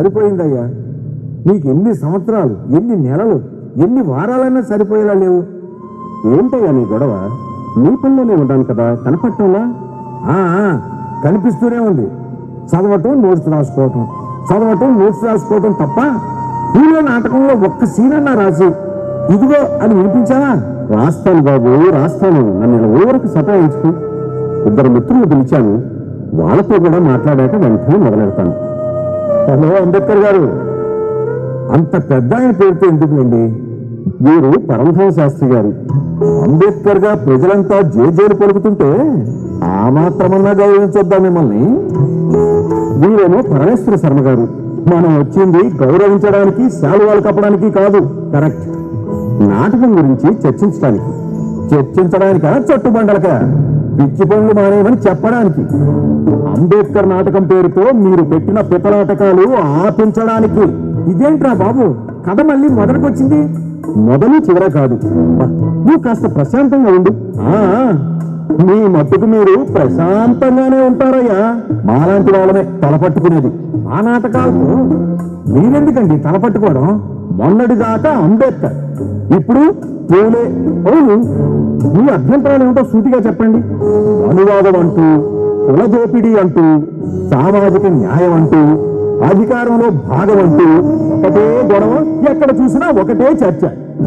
సరిపోయిందయ్యా నీకు ఎన్ని సంవత్సరాలు ఎన్ని నెలలు ఎన్ని వారాలైనా సరిపోయేలా లేవు ఏంటయ్యా నీ గొడవ నీ పనిలోనే ఉంటాను కదా కనపట్టంలా ఆ, ఆ, కనిపిస్తూనే ఉంది చదవటం నోట్స్ రాసుకోవటం చదవటం నోట్స్ రాసుకోవటం తప్ప పూలే నాటకంలో ఒక్క సీన్ అన్నా రాసి ఇదిగో అని వినిపించావా రాస్తాను బాబు రాస్తాను నన్ను ఇలా ఊరకు సతాయించుకు ఇద్దరు మిత్రులు పిలిచాను వాళ్ళతో కూడా మాట్లాడాక వెంటనే మొదలెడతాను హలో అంబేద్కర్ గారు అంత పెద్ద ఆయన పేరుతో ఎందుకులేండి వీరు పరమహంస శాస్త్రి గారు అంబేద్కర్ గా ప్రజలంతా జేజేలు పలుకుతుంటే ఆ మాత్రమన్నా గౌరవించొద్దా మిమ్మల్ని వీరేమో పరమేశ్వర శర్మ గారు మనం వచ్చింది గౌరవించడానికి శాలువాలు కప్పడానికి కాదు కరెక్ట్ నాటకం గురించి చర్చించడానికి చర్చించడానిక చట్టుబండలక పిచ్చి పనులు మానేమని చెప్పడానికి అంబేద్కర్ నాటకం పేరుతో మీరు పెట్టిన పితలాటకాలు ఆపించడానికి ఇదేంట్రా బాబు కథ మళ్ళీ మొదటికొచ్చింది మొదలు చివర కాదు బా, నువ్వు కాస్త ప్రశాంతంగా ఉండు ఆ మీ మట్టుకు మీరు ప్రశాంతంగానే ఉంటారయ్యా మాలాంటి వాళ్ళమే తలపట్టుకునేది ఆ నాటకాలకు మీరెందుకండి తలపట్టుకోవడం మొన్నటి దాకా అంబేద్కర్ ఇప్పుడు పూలే అవును మీ అభ్యంతరాలు ఏమిటో సూటిగా చెప్పండి అనువాదం అంటూ కుల దోపిడీ అంటూ సామాజిక న్యాయం అంటూ అధికారంలో భాగం అంటూ ఒకటే గొడవ ఎక్కడ చూసినా ఒకటే చర్చ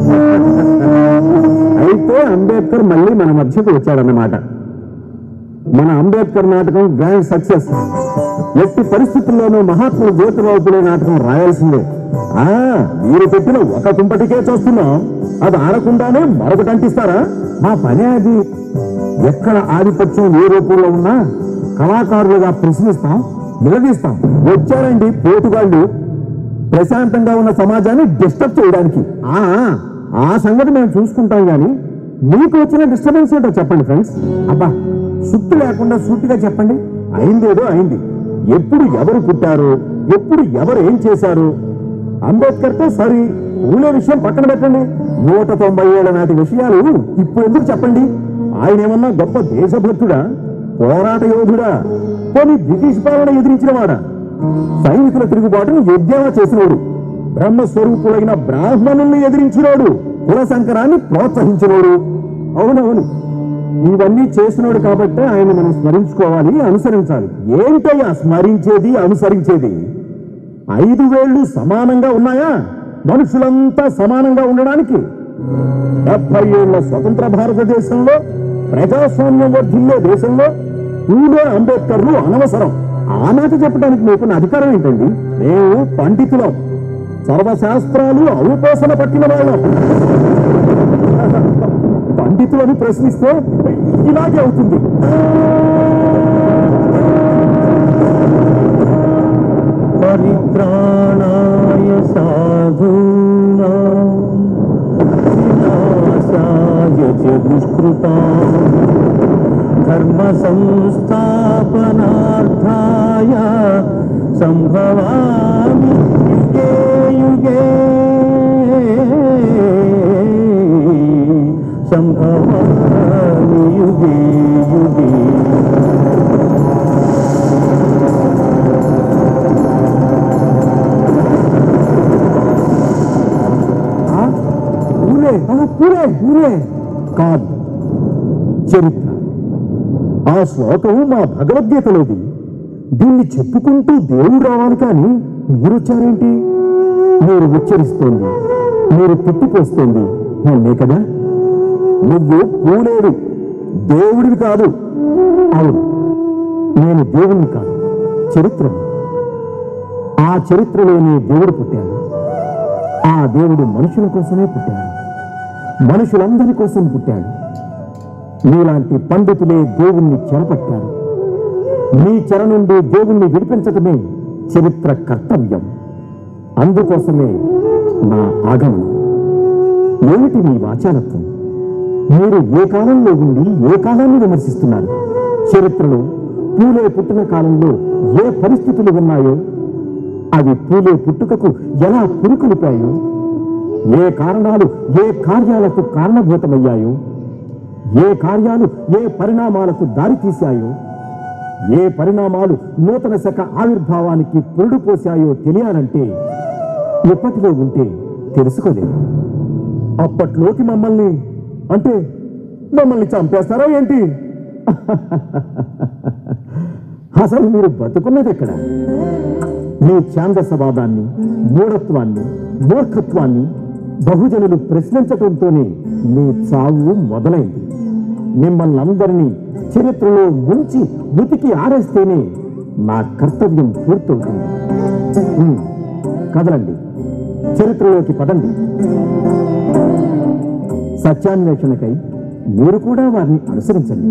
అయితే అంబేద్కర్ మళ్ళీ మన మధ్యకు వచ్చాడన్నమాట మన అంబేద్కర్ నాటకం గ్రాండ్ సక్సెస్ ఎట్టి పరిస్థితుల్లోనూ మహాత్ముడు జ్యోతిరావు పులే నాటకం రాయాల్సిందే ఆ మీరు పెట్టిన ఒక కుంపటికే చూస్తున్నాం అది ఆడకుండానే మరొకటి అంటిస్తారా మా పని అది ఎక్కడ ఆధిపత్యం ఏ రూపంలో ఉన్నా కళాకారులుగా ప్రశ్నిస్తాం నిలదీస్తాం వచ్చారండి పోటుగాళ్ళు ప్రశాంతంగా ఉన్న సమాజాన్ని డిస్టర్బ్ చేయడానికి ఆ ఆ సంగతి మేము చూసుకుంటాం గాని మీకు వచ్చిన డిస్టర్బెన్స్ ఏంటో చెప్పండి ఫ్రెండ్స్ అబ్బా సుత్తు లేకుండా సూటిగా చెప్పండి అయిందేదో అయింది ఎప్పుడు ఎవరు పుట్టారు ఎప్పుడు ఎవరు ఏం చేశారు అంబేద్కర్తో సరి ఊళ్ళో విషయం పక్కన పెట్టండి నూట తొంభై ఏళ్ల నాటి విషయాలు ఇప్పుడు ఎందుకు చెప్పండి ఆయన ఏమన్నా గొప్ప దేశభక్తుడా పోరాట యోధుడా పోనీ బ్రిటిష్ పాలన ఎదిరించిన వాడా సైనికుల తిరుగుబాటును ఎద్దేవా చేసినోడు బ్రహ్మస్వరూపుడైన బ్రాహ్మణుల్ని ఎదిరించినోడు కుల సంకరాన్ని ప్రోత్సహించినోడు అవునవును ఇవన్నీ చేసినోడు కాబట్టి ఆయన మనం స్మరించుకోవాలి అనుసరించాలి ఏంటయ్యా స్మరించేది అనుసరించేది ఐదు వేళ్ళు సమానంగా ఉన్నాయా మనుషులంతా సమానంగా ఉండడానికి డెబ్బై ఏళ్ల స్వతంత్ర భారతదేశంలో ప్రజాస్వామ్యం వర్ధిల్లే దేశంలో పూలే అంబేద్కర్లు అనవసరం ఆ మాట చెప్పడానికి మీకున్న అధికారం ఏంటండి మేము పండితులం సర్వశాస్త్రాలు ఔపోసన పట్టిన వాళ్ళం పండితులను ప్రశ్నిస్తే ఇలాగే అవుతుంది పరిత్రాణాయ సాధూనా వినాశాయ చ దుష్కృతా ధర్మ సంస్థాపనార్థాయ సంభవామి యుగే యుగే సంభవామి యుగే యుగే ఆ? ఊరే ఆ, పూరే ఊరే కాదు చరిత్ర ఆ శ్లోకం మా భగవద్గీతలోది దీన్ని చెప్పుకుంటూ దేవుడు రావాలి కానీ మీరొచ్చారేంటి మీరు ఉచ్చరిస్తోంది మీరు తిట్టిపోస్తోంది నన్నే కదా నువ్వు పూలేడు దేవుడివి కాదు అవును నేను దేవుణ్ణి కాదు చరిత్రను ఆ చరిత్రలోనే దేవుడు పుట్టాడు ఆ దేవుడు మనుషుల కోసమే పుట్టాడు మనుషులందరి కోసం పుట్టాడు మీలాంటి పండితులే దేవుణ్ణి చెరపట్టారు మీ చెర నుండి దేవుణ్ణి విడిపించటమే చరిత్ర కర్తవ్యం అందుకోసమే నా ఆగమనం ఏమిటి మీ వాచాలత్వం మీరు ఏ కాలంలో ఉండి ఏ కాలాన్ని విమర్శిస్తున్నారు చరిత్రలో పూలే పుట్టిన కాలంలో ఏ పరిస్థితులు ఉన్నాయో అవి పూలే పుట్టుకకు ఎలా పురుకొలిపాయో ఏ కారణాలు ఏ కార్యాలకు కారణభూతమయ్యాయో ఏ కార్యాలు ఏ పరిణామాలకు దారితీశాయో ఏ పరిణామాలు నూతన శక ఆవిర్భావానికి పురుడు పోశాయో తెలియాలంటే ఎప్పటిలో ఉంటే తెలుసుకోలేదు అప్పట్లోకి మమ్మల్ని అంటే మమ్మల్ని చంపేస్తారా ఏంటి అసలు మీరు బతుకున్నది ఎక్కడ మీ ఛాందసవాదాన్ని మూఢత్వాన్ని మూర్ఖత్వాన్ని బహుజనులు ప్రశ్నించటంతోనే మీ చావు మొదలైంది మిమ్మల్ని అందరినీ చరిత్రలో ముంచి ఉతికి ఆరేస్తేనే నా కర్తవ్యం పూర్తవుతుంది ఉమ్, కదలండి చరిత్రలోకి పదండి సత్యాన్వేషణకై మీరు కూడా వారిని అనుసరించండి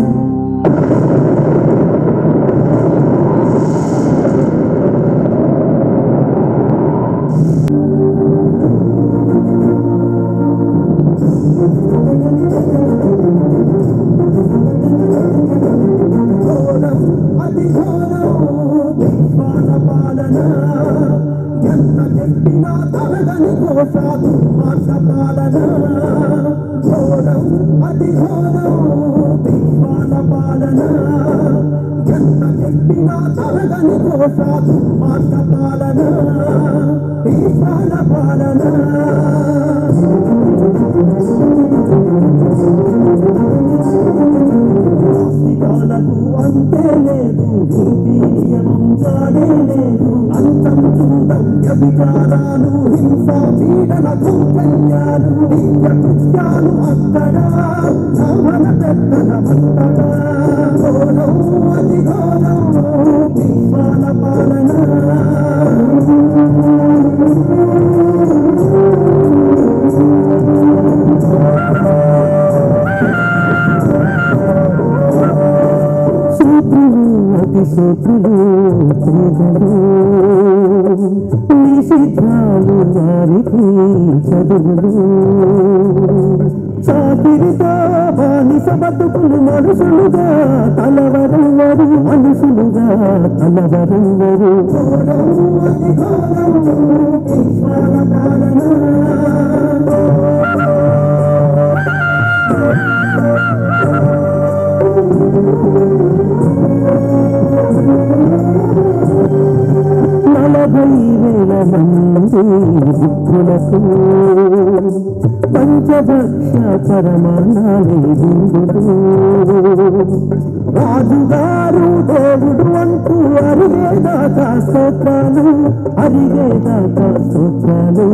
ఘోరం అతి ఘోరం విశ్వాల పాలన ఎంత చెప్పినా తరగని కోసాదు మాట పాలన ఘోరం అతి ఘోరం విశ్వాల పాలన ఎంత చెప్పినా తరగని కోసాదు మాట పాలన విశ్వాల పాలన ఆస్తికాలకు అంతే లేదు నీతి నియమం జాడే లేదు అంతం చూడం వ్యభిచారాలు హింస పీడన దౌర్జన్యాలు నిత్య కృత్యాలు అక్కడ సహన పెద్దల భక్తడ ఘోరం అతి ఘోరం విశ్వాల పాలన సూత్రులు అతి సూత్రులు పేదలు నిషిద్ధాలు వారికి చదువులు చాపిరితో బానిస బతుకులు మనుషులుగా తలవరెవ్వరు మనుషులుగా తలవరెవ్వరు నలభై వేల మంది వృద్ధులకు పంచభక్ష పరమాణాలే విందులు రాజుగారు దేవుడు అంటూ అరిగేదాకా స్తోత్రాలు అరిగేదాకా స్తోత్రాలు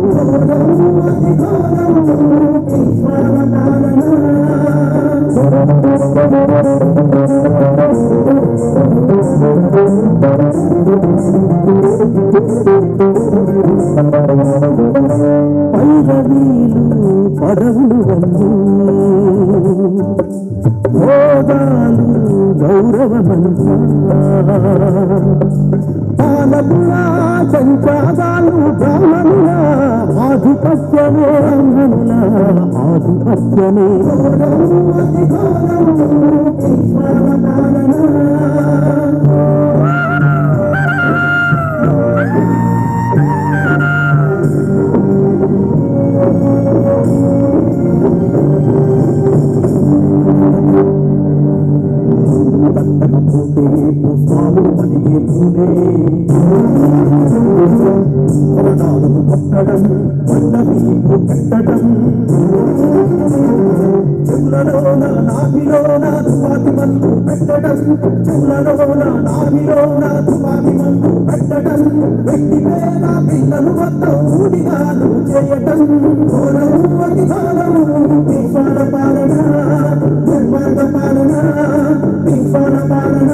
పైరవీలు పదవులు వల్లి హోదాలు గౌరవమంతా పాలకుల సంచాదాలు బ్రాహ్మణుల ఆధిపత్యమే బ్రాహ్మణుల ఆధిపత్యమే దత్తకపోతే పుష్పాలు పలిగేతూనే కొరడాలను కొట్టడం కొండ వీపు పెట్టడం చెవులలోన నాభిలోన తుపాకి మందు పెట్టడం చెవులలోన నాభిలోన తుపాకి మందు పెట్టడం వ్యక్తి పేద పిల్లలు మొత్తం ఊడిగాలు చేయటం ఘోరం అతి ఘోరం విశ్వాల పాలన దుర్మార్గ పాలన విశ్వాల పాలన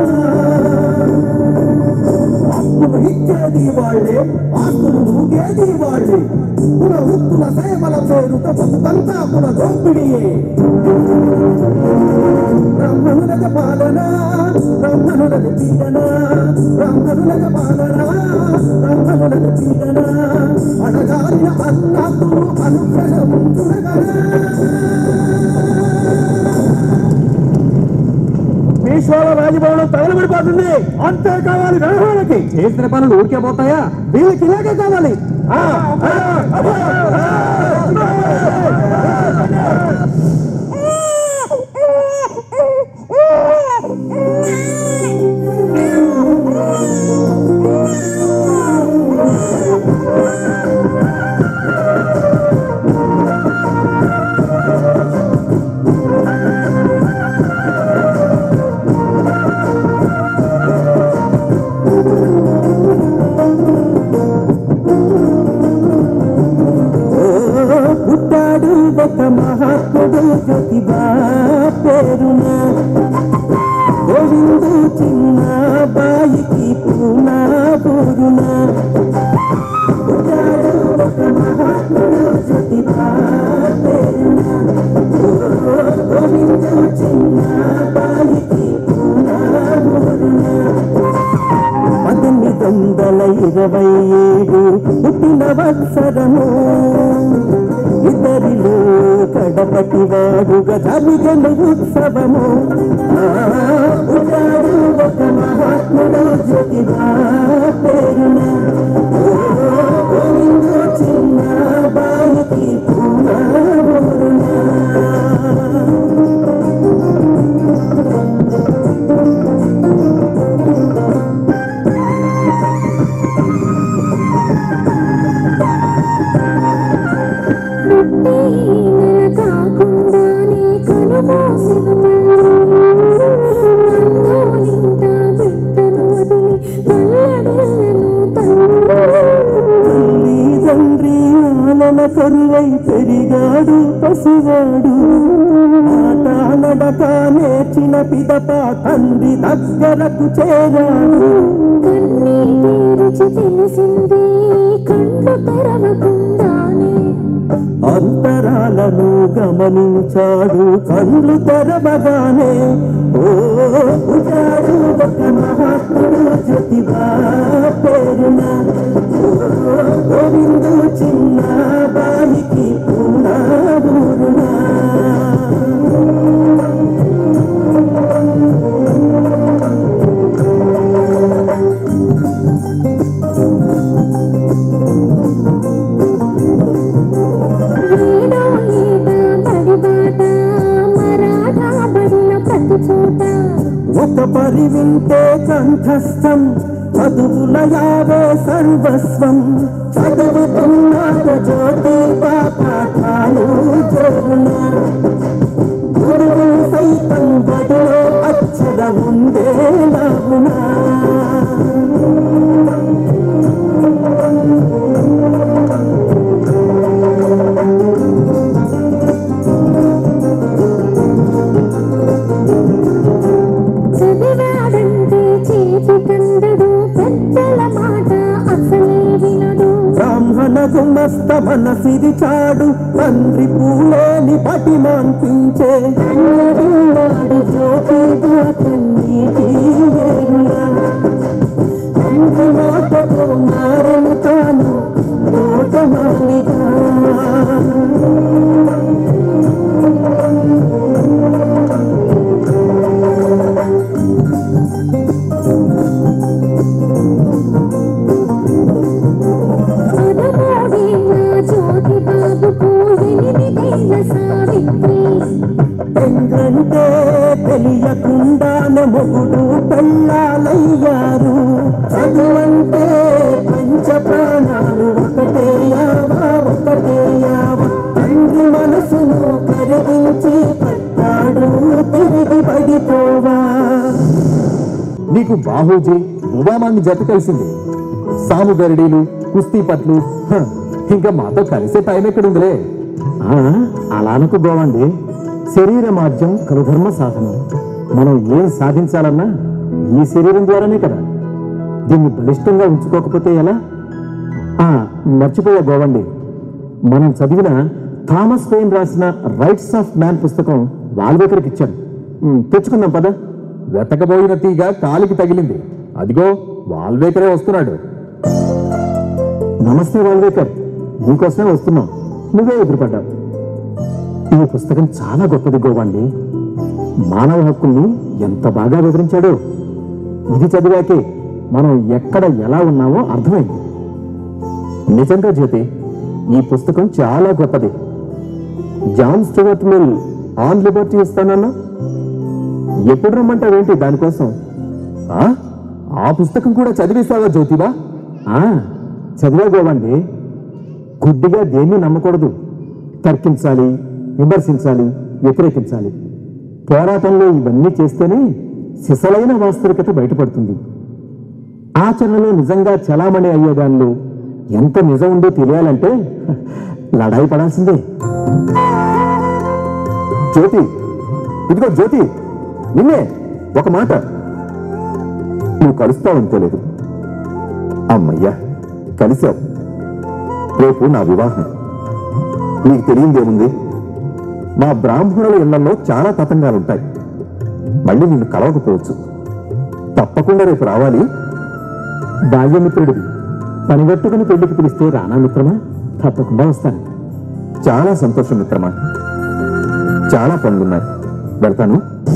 ఆస్తులు ఇచ్చేది వాళ్ళే ఆస్తులు ఊగేది వాళ్ళే కుల వృత్తుల సేవల పేరుతో బతుకంతా కుల దోపిడియే బ్రాహ్మణులక పాలన బ్రాహ్మణులక పీడన బ్రాహ్మణులక పాలన బ్రాహ్మణులక పీడన అడగాలిన అన్నాతులు అనుగ్రహం విశ్వాల రాజభవనం తగలబడిపోతుంది అంతే కావాలి వ్యవహారానికి చేసిన పనులు ఊరికే పోతాయా వీళ్ళకి ఇలాగే కావాలి ఆ, ఆ, అబ్బా, ఆ, Ah! పేరునా గోవిందు చిన్న బాయికి పూనా పూరునా పుట్టాడు ఒక మహాత్ముడు జ్యోతిబా పేరునా గోవిందు చిన్న బాయికి పూనా పూరునా పద్దెనిమిది వందల ఇరవై ఏడు పుట్టిన వత్సరము ఇద్దరిలో కడపటి వాడుగా జరిగను ఉత్సవము ఆ, పుట్టాడు ఒక మహాత్ముడు జ్యోతిబా పేరున ఓ, గోవిందు చిన్న బాలికి పూనా కాకుండానే కనుమూసిన నందోలింత బిడ్డను వదిలి తల్లడిల్లను తల్లి తండ్రి ఆలన కరువై పెరిగాడు పసివాడు ఆట నడక నేర్చిన పిదప తండ్రి దగ్గరకు చేరాడు కన్నీటి రుచి తెలిసింది కళ్ళు తెరవకుండానే అంతరాలను గమనించాడు కళ్ళు తెరవగానే ఓ పుట్టాడు ఒక మహాత్ముడు జ్యోతిబా పేరున ఓ గోవిందు చిన్న బాలికి పూనా ఊరునా ఏడో ఏట బడిబాట మరాఠా బడిన ప్రతి చోట ఒక పరి వింటే కంఠస్థం చదువుల యావే సర్వస్వం చదువుతున్నాక జ్యోతి పాఠాలు జోరున గురువు సైతం బడిలో అక్షర ఉండే నవ్వునా చదివాడంటే చేతి కందడు పెద్దల మాట అసలే వినడు బ్రాహ్మణ గుమస్త మనసిది చాడు తండ్రి పూలేని పటి మాన్పించే వాడు జ్యోతి కన్నీటి వేరులా తండ్రి మాటతో మారను తాను నోటమాలిగా పదమూడేళ్ళ జ్యోతి బాబుకు ఎనిమిదేళ్ళ సావిత్రి పెండ్లంటే తెలియకుండానే మొగుడు పెళ్ళాలయ్యారు చదువంటే పంచ ప్రాణాలు ఒకటే యావా ఒకటే యావా తండ్రి మనసును కరిగించి పట్టాడు తిరిగి పడిపోవా నీకు బాహూజీ ఉబామాంగ్ జత కలిసింది సాము గరడీలు కుస్తీ పట్లు హ, ఇంకా మాతో కలిసే టైం ఎక్కడుందిలే అలా అనుకోబోవండి శరీర మాధ్యం కలుధర్మ సాధనం మనం ఏం సాధించాలన్నా ఈ శరీరం ద్వారానే కదా దీన్ని బలిష్టంగా ఉంచుకోకపోతే ఎలా ఆ, మర్చిపోయా గోవండి మనం చదివిన థామస్ పెయిన్ రాసిన రైట్స్ ఆఫ్ మ్యాన్ పుస్తకం వాల్వేకర్కి ఇచ్చాను ఉమ్, తెచ్చుకుందాం పద వెతకబోయిన తీగ కాలికి తగిలింది అదిగో వాల్వేకరే వస్తున్నాడు నమస్తే వాల్వేకర్ నీకోసమే వస్తున్నాం నువ్వే ఎదురుపడ్డావు ఈ పుస్తకం చాలా గొప్పది గోవండి మానవ హక్కుల్ని ఎంత బాగా వివరించాడో ఇది చదివాకే మనం ఎక్కడ ఎలా ఉన్నామో అర్థమైంది నిజంగా జ్యోతి ఈ పుస్తకం చాలా గొప్పది John Stuart Mill on liberty ఇస్తానన్నా ఎప్పుడు రమ్మంటావేంటి దానికోసం ఆ? ఆ పుస్తకం కూడా చదివేశావా జ్యోతిబా ఆ, చదివా గోవండి గుడ్డిగా దేన్ని నమ్మకూడదు తర్కించాలి విమర్శించాలి వ్యతిరేకించాలి పోరాటంలో ఇవన్నీ చేస్తేనే సిసలైన వాస్తవికత బయటపడుతుంది ఆచరణలో నిజంగా చలామణి అయ్యేదానిలో ఎంత నిజం ఉందో తెలియాలంటే లడాయి పడాల్సిందే జ్యోతి ఇదిగో జ్యోతి నిన్నే ఒక మాట నువ్వు కలుస్తావనుకోలేదు అమ్మయ్యా కలిసావు రేపు నా వివాహం నీకు తెలియదేముంది మా బ్రాహ్మణుల ఇళ్లలో చాలా తతంగాలుంటాయి మళ్ళీ నిన్ను కలవకపోవచ్చు తప్పకుండా రేపు రావాలి బాల్యమిత్రుడివి పనిగట్టుకుని పెళ్లికి పిలిస్తే రానా మిత్రమా తప్పకుండా వస్తాను చాలా సంతోషం మిత్రమా చాలా పనులున్నాయి వెళ్తాను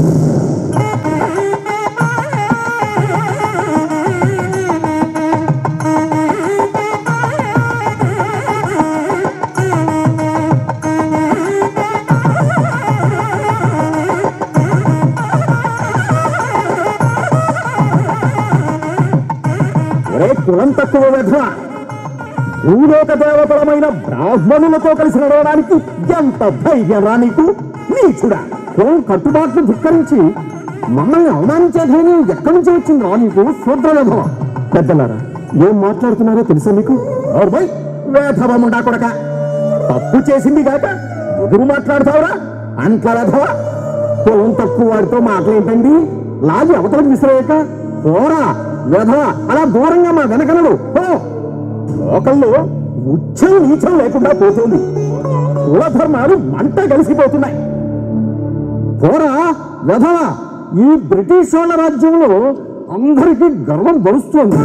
ఒరే కులం తక్కువ వెధవ భూలోక దేవతలమైన బ్రాహ్మణులతో కలిసి నడవడానికి ఎంత ధైర్యం రా నీకు నీచుడా కులం కట్టుబాట్లు ధిక్కరించి మమ్మల్ని అవమానించే ధైర్యం ఎక్కడి నుంచి వచ్చింది రా నీకు శూద్రవేధవ పెద్దలారా ఏం మాట్లాడుతున్నారో తెలుసా మీకు ఓర్బోయ్ వేధవముండా కొడక తప్పు చేసింది కాక ఎదురు మాట్లాడతావురా అంట్ల వేధవ కులం తక్కువ వాడితో మాటలేంటండి లాగి అవతలకు విసిరేయక పోరా వేధవ అలా దూరంగా మా వెనకనడు పో లోకంలో ఉచ్చం నీచం లేకుండా పోతుంది కులధర్మాలు మంట కలిసిపోతున్నాయి పోరా వెధవా ఈ బ్రిటిష్ వాళ్ళ రాజ్యంలో అందరికీ గర్వం బరుస్తోంది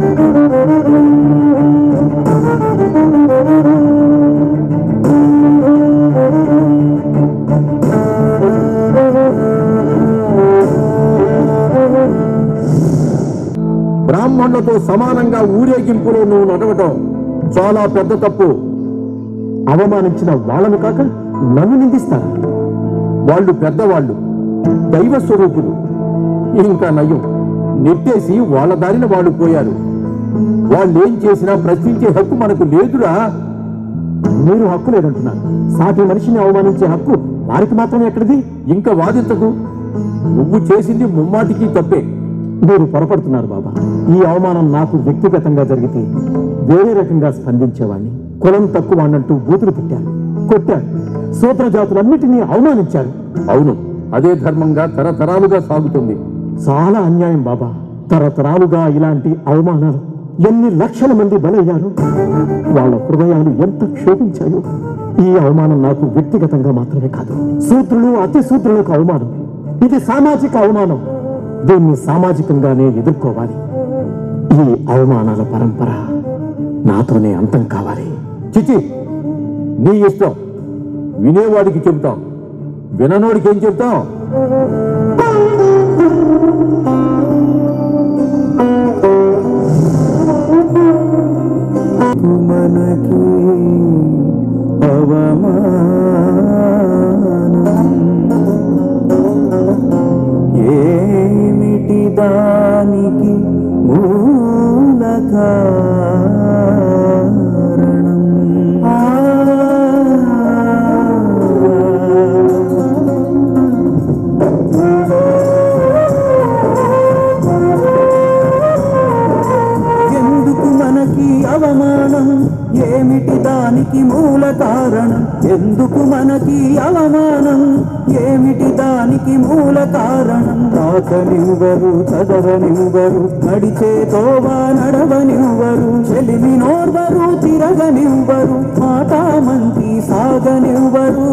బ్రాహ్మణులతో సమానంగా ఊరేగింపులో నువ్వు నడవటం చాలా పెద్ద తప్పు అవమానించిన వాళ్ళను కాక నన్ను నిందిస్తారా వాళ్ళు పెద్దవాళ్ళు దైవ స్వరూపులు ఇంకా నయం నెట్టేసి వాళ్ళ దారిన వాళ్ళు పోయారు వాళ్ళేం చేసినా ప్రశ్నించే హక్కు మనకు లేదురా మీరు హక్కు లేదంటున్నారు సాటి మనిషిని అవమానించే హక్కు వారికి మాత్రమే ఎక్కడిది ఇంకా వాదించకు నువ్వు చేసింది ముమ్మాటికి తప్పే మీరు పొరపడుతున్నారు బాబా ఈ అవమానం నాకు వ్యక్తిగతంగా జరిగితే వేరే రకంగా స్పందించేవాణ్ణి కులం తక్కువ అన్నట్టు బూతులు పెట్టారు కొట్టారు సూత్ర జాతులన్నిటినీ అవమానించారు అవును అదే ధర్మంగా తరతరాలుగా సాగుతుంది చాలా అన్యాయం బాబా తరతరాలుగా ఇలాంటి అవమానాలు ఎన్ని లక్షల మంది బలయ్యారు వాళ్ళ హృదయాలు ఎంత క్షోభించాయో ఈ అవమానం నాకు వ్యక్తిగతంగా మాత్రమే కాదు సూత్రులు అతి సూత్రులకు అవమానం ఇది సామాజిక అవమానం దీన్ని సామాజికంగానే ఎదుర్కోవాలి ఈ అవమానాల పరంపర నాతోనే అంతం కావాలి చిచి నీ ఇష్టం వినేవాడికి చెబుతాం విననోడికి ఏం చెప్తాం మనకి అవమానం ఏమిటి దానికి మూల కారణం ఎందుకు మనకి అవమానం ఏమిటి దానికి మూల కారణం ఎందుకు మనకి అవమానం ఏమిటి దానికి మూల కారణం రాకనివ్వరు చదవనివ్వరు నడిచే తోవా నడవనివ్వరు చెలిమి నోర్వరు తిరగనివ్వరు మాట మంతి సాగనివ్వరు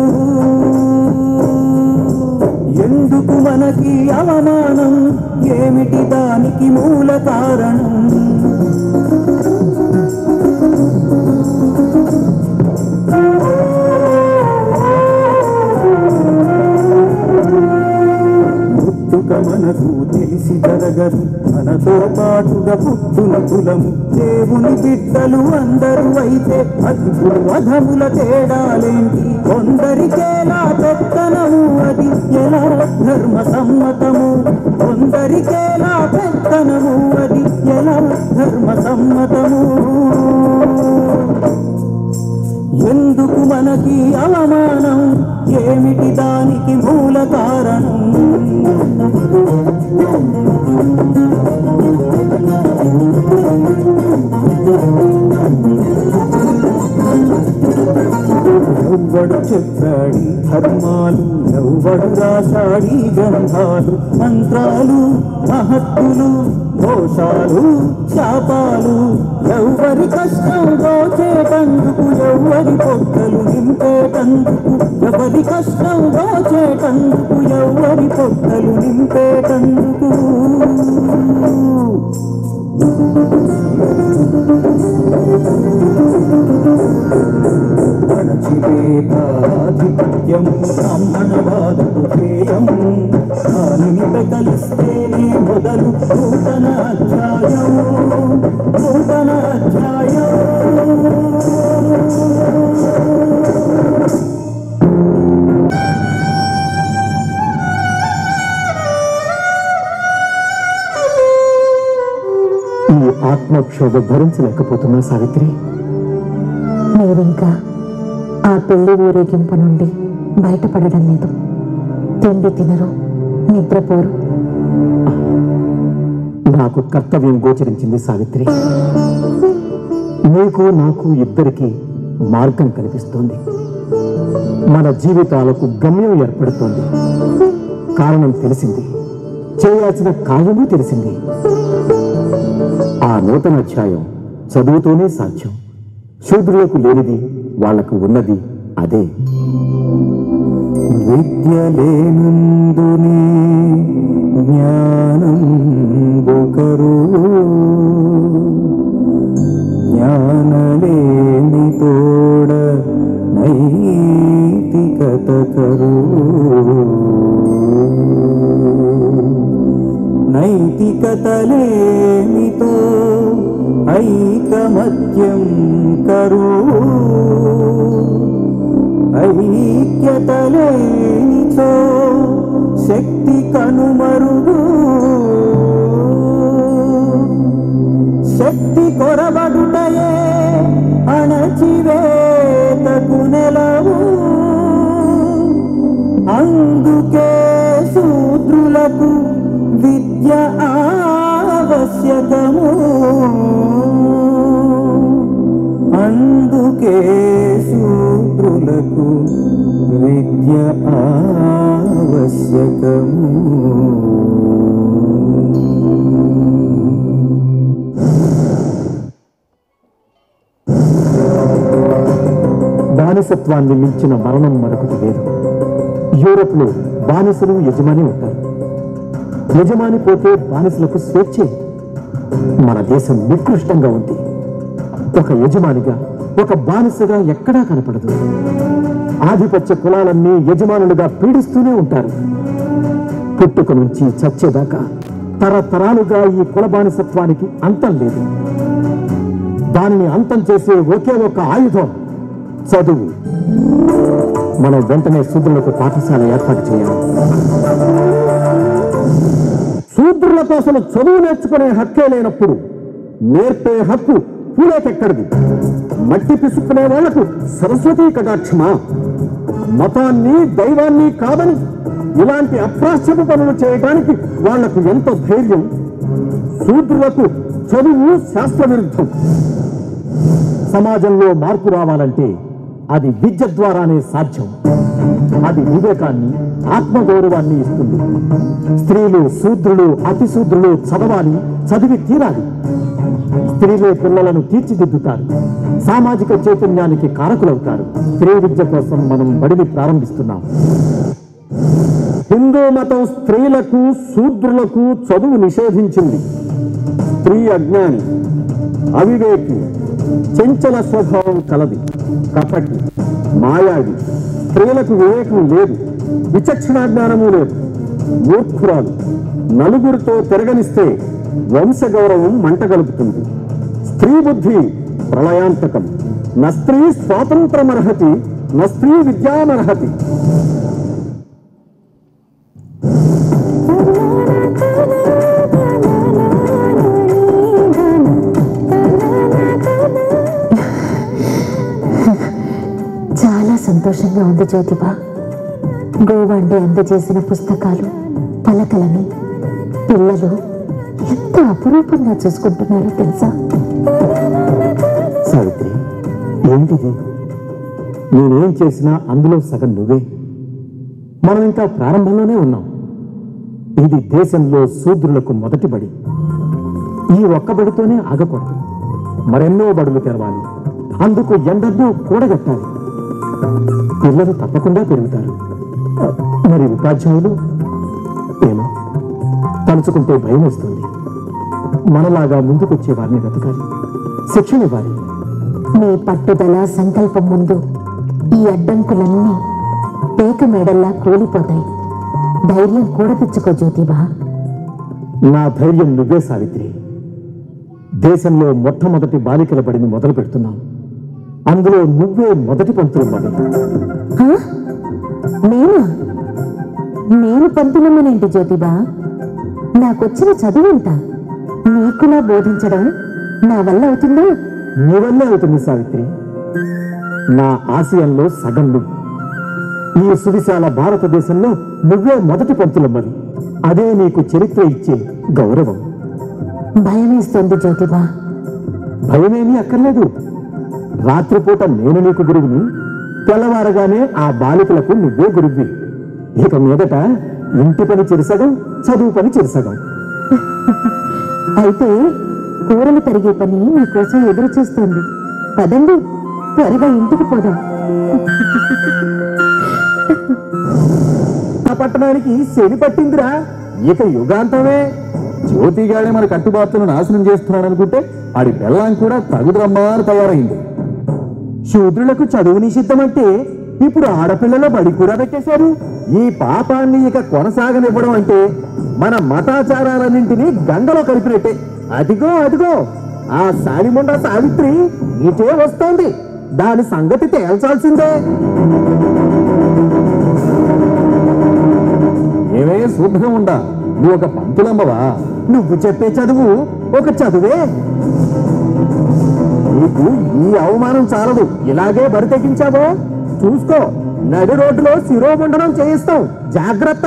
ఎందుకు మనకి అవమానం ఏమిటి దానికి మూల కారణం పుట్టుక మనకు తెలిసి జరగదు మనతో పాటుగా పుట్టున కులము దేవుని బిడ్డలు అందరూ అయితే అద్భుత వధముల తేడాలేంటి కొందరికేలా పెత్తనము అది ఎలా ధర్మ సమ్మతము కొందరికేలా పెత్తనము అది ఎలా ధర్మ సమ్మతము ఎందుకు మనకి అవమానం ఏమిటి దానికి మూల కారణం ఎవ్వడు చెప్పాడి ధర్మాలు ఎవ్వడు పడురాశాడి గ్రంథాలు మంత్రాలు మహత్తులు దోషాలు శాపాలు ఎవరి కష్టం దోచేటందుకు ఎవరి పొట్టలు నింపేటందుకు ఎవరి కష్టం దోచేటందుకు ఎవరి పొట్టలు నింపేటందుకు అణచివేతాధిపత్యం బ్రాహ్మణవాదపు ధ్యేయం దానినిట కలిస్తేనే మొదలు నూతన అధ్యాయం నూతన అధ్యాయం ఈ ఆత్మక్షోభ భరించలేకపోతున్నా సావిత్రి మీరింకా ఆ పెళ్లి ఊరేగింపు నుండి బయటపడడం లేదు తిండి తినరు నిద్రపోరు నాకు కర్తవ్యం గోచరించింది సావిత్రి నీకు నాకు ఇద్దరికి మార్గం కనిపిస్తోంది మన జీవితాలకు గమ్యం ఏర్పడుతోంది కారణం తెలిసింది చేయాల్సిన కార్యము తెలిసింది ఆ నూతన అధ్యాయం చదువుతోనే సాధ్యం శూద్రులకు లేనిది వాళ్లకు ఉన్నది అదే విద్య లేనందునే జ్ఞానం బొకరు జ్ఞానలేని తోడ నైతికత కరు నైతికత లేనితో ఐకమత్యం కరు ఐక్యత లేనిచో శక్తి కనుమరుగు శక్తి కొరబడుటయే అణచివేతకు నెలవు అందుకే శూద్రులకు విద్య ఆవశ్యకము అందుకే శూద్రులకు విద్య ఆవశ్యకము బానిసత్వాన్ని మించిన మరణం మరొకటి లేదు యూరప్లో బానిసలు యజమాని ఉంటారు యజమాని పోతే బానిసలకు స్వేచ్ఛే మన దేశం నికృష్టంగా ఉంది ఒక యజమానిగా ఒక బానిసగా ఎక్కడా కనపడదు ఆధిపత్య కులాలన్నీ యజమానులుగా పీడిస్తూనే ఉంటారు పుట్టుక నుంచి చచ్చేదాకా తరతరాలుగా ఈ కుల బానిసత్వానికి అంతం లేదు దానిని అంతం చేసే ఒకే ఒక ఆయుధం చదువు మనం వెంటనే శూద్రులకు పాఠశాల ఏర్పాటు చేయాలి శూద్రులకు అసలు చదువు నేర్చుకునే హక్కే లేనప్పుడు నేర్పే హక్కు పూలేకెక్కడిది మట్టి పిసుక్కునే వాళ్లకు సరస్వతీ కటాక్షమా మతాన్ని దైవాన్ని కాదని ఇలాంటి అప్రాచ్యపు పనులు చేయడానికి వాళ్లకు ఎంత ధైర్యం శూద్రులకు చదువు శాస్త్ర విరుద్ధం సమాజంలో మార్పు రావాలంటే అది విద్య ద్వారానే సాధ్యం అది వివేకాన్ని ఆత్మగౌరవాన్ని ఇస్తుంది స్త్రీలు శూద్రులు అతి శూద్రులు చదవాలి చదివి తీరాలి స్త్రీలే పిల్లలను తీర్చిదిద్దుతారు సామాజిక చైతన్యానికి కారకులవుతారు స్త్రీ విద్య కోసం మనం బడిని ప్రారంభిస్తున్నాం హిందూ మతం స్త్రీలకు శూద్రులకు చదువు నిషేధించింది స్త్రీ అజ్ఞాని అవివేకి చెంచల స్వభావం కలది కపటి మాయావి స్త్రీలకు వివేకం లేదు విచక్షణ జ్ఞానము లేదు మూర్ఖురాలు నలుగురితో తిరగనిస్తే వంశ గౌరవం మంటగలుపుతుంది స్త్రీ బుద్ధి ప్రళయాంతకం న స్త్రీ స్వాతంత్రమర్హతి న స్త్రీ విద్యామర్హతి చాలా సంతోషంగా ఉంది జ్యోతిబా గోవాండి అందజేసిన పుస్తకాలు పలకలని పిల్లలు ఎంత అపురూపంగా చూసుకుంటున్నారో తెలుసా సావిత్రి ఏంటిది నేనేం చేసినా అందులో సగం నువ్వే మనం ఇంకా ప్రారంభంలోనే ఉన్నాం ఇది దేశంలో శూద్రులకు మొదటి బడి ఈ ఒక్క బడితోనే ఆగకూడదు మరెన్నో బడులు తెరవాలి అందుకు ఎందరినో కూడగట్టాలి పిల్లలు తప్పకుండా పెరుగుతారు మరి ఉపాధ్యాయులు ఏమో తలుచుకుంటే భయం వస్తుంది మనలాగా ముందుకొచ్చే వారిని వెతకాలి శిక్షణ ఇవ్వాలి నీ పట్టుదల సంకల్పం ముందు ఈ అడ్డంకులన్నీ పేక మేడల్లా కూలిపోతాయి ధైర్యం కూడపిచ్చుకో జ్యోతిబా నా ధైర్యం నువ్వే సావిత్రి దేశంలో మొట్టమొదటి బాలికల బడిని మొదలు పెడుతున్నాం అందులో నువ్వే మొదటి పంతులు బడి హా? నేనా నేను పంతులమ్మనేంటి జ్యోతిబా నాకొచ్చిన చదువుంటా నీకులా బోధించడం నా వల్ల అవుతుందా నీ వల్లే అవుతుంది సావిత్రి నా ఆశయంలో సగం నువ్వు ఈ సువిశాల భారతదేశంలో నువ్వే మొదటి పంతులమ్మది అదే నీకు చరిత్ర ఇచ్చే గౌరవం భయమేస్తోంది జ్యోతిబా భయమేమీ అక్కర్లేదు రాత్రిపూట నేను నీకు గురువుని తెల్లవారగానే ఆ బాలికలకు నువ్వే గురువి ఇక మీదట ఇంటి పని చిరుసగం చదువు పని చిరుసగం అయితే కూరలు తరిగే పని మీకోసం ఎదురు చూస్తోంది పదండి త్వరగా ఇంటికి పోదాం ఆ పట్టణానికి శని పట్టిందిరా ఇక యుగాంతమే జ్యోతిగాడే మన కట్టుబాట్లను నాశనం చేస్తున్నాడు అనుకుంటే ఆడి బెల్లం కూడా తగుదరమ్మా అని తయారైంది శూద్రులకు చదువు నిషిద్ధం అంటే ఇప్పుడు ఆడపిల్లల బడి కూడా పెట్టేశారు ఈ పాపాన్ని ఇక కొనసాగనివ్వడం అంటే మన మతాచారాలన్నింటినీ గంగలో కలిపినట్టే అదిగో అదిగో ఆ సాలిముండ సావిత్రి ఇటే వస్తోంది దాని సంగతి తేల్చాల్సిందే ఏమే శుభ్రం ఉండా నువ్వు ఒక పంతులమ్మవా నువ్వు చెప్పే చదువు ఒక చదువే నీకు ఈ అవమానం చాలదు ఇలాగే బరి తెగించావో చూసుకో నడి రోడ్డులో శిరోముండనం చేయిస్తాం జాగ్రత్త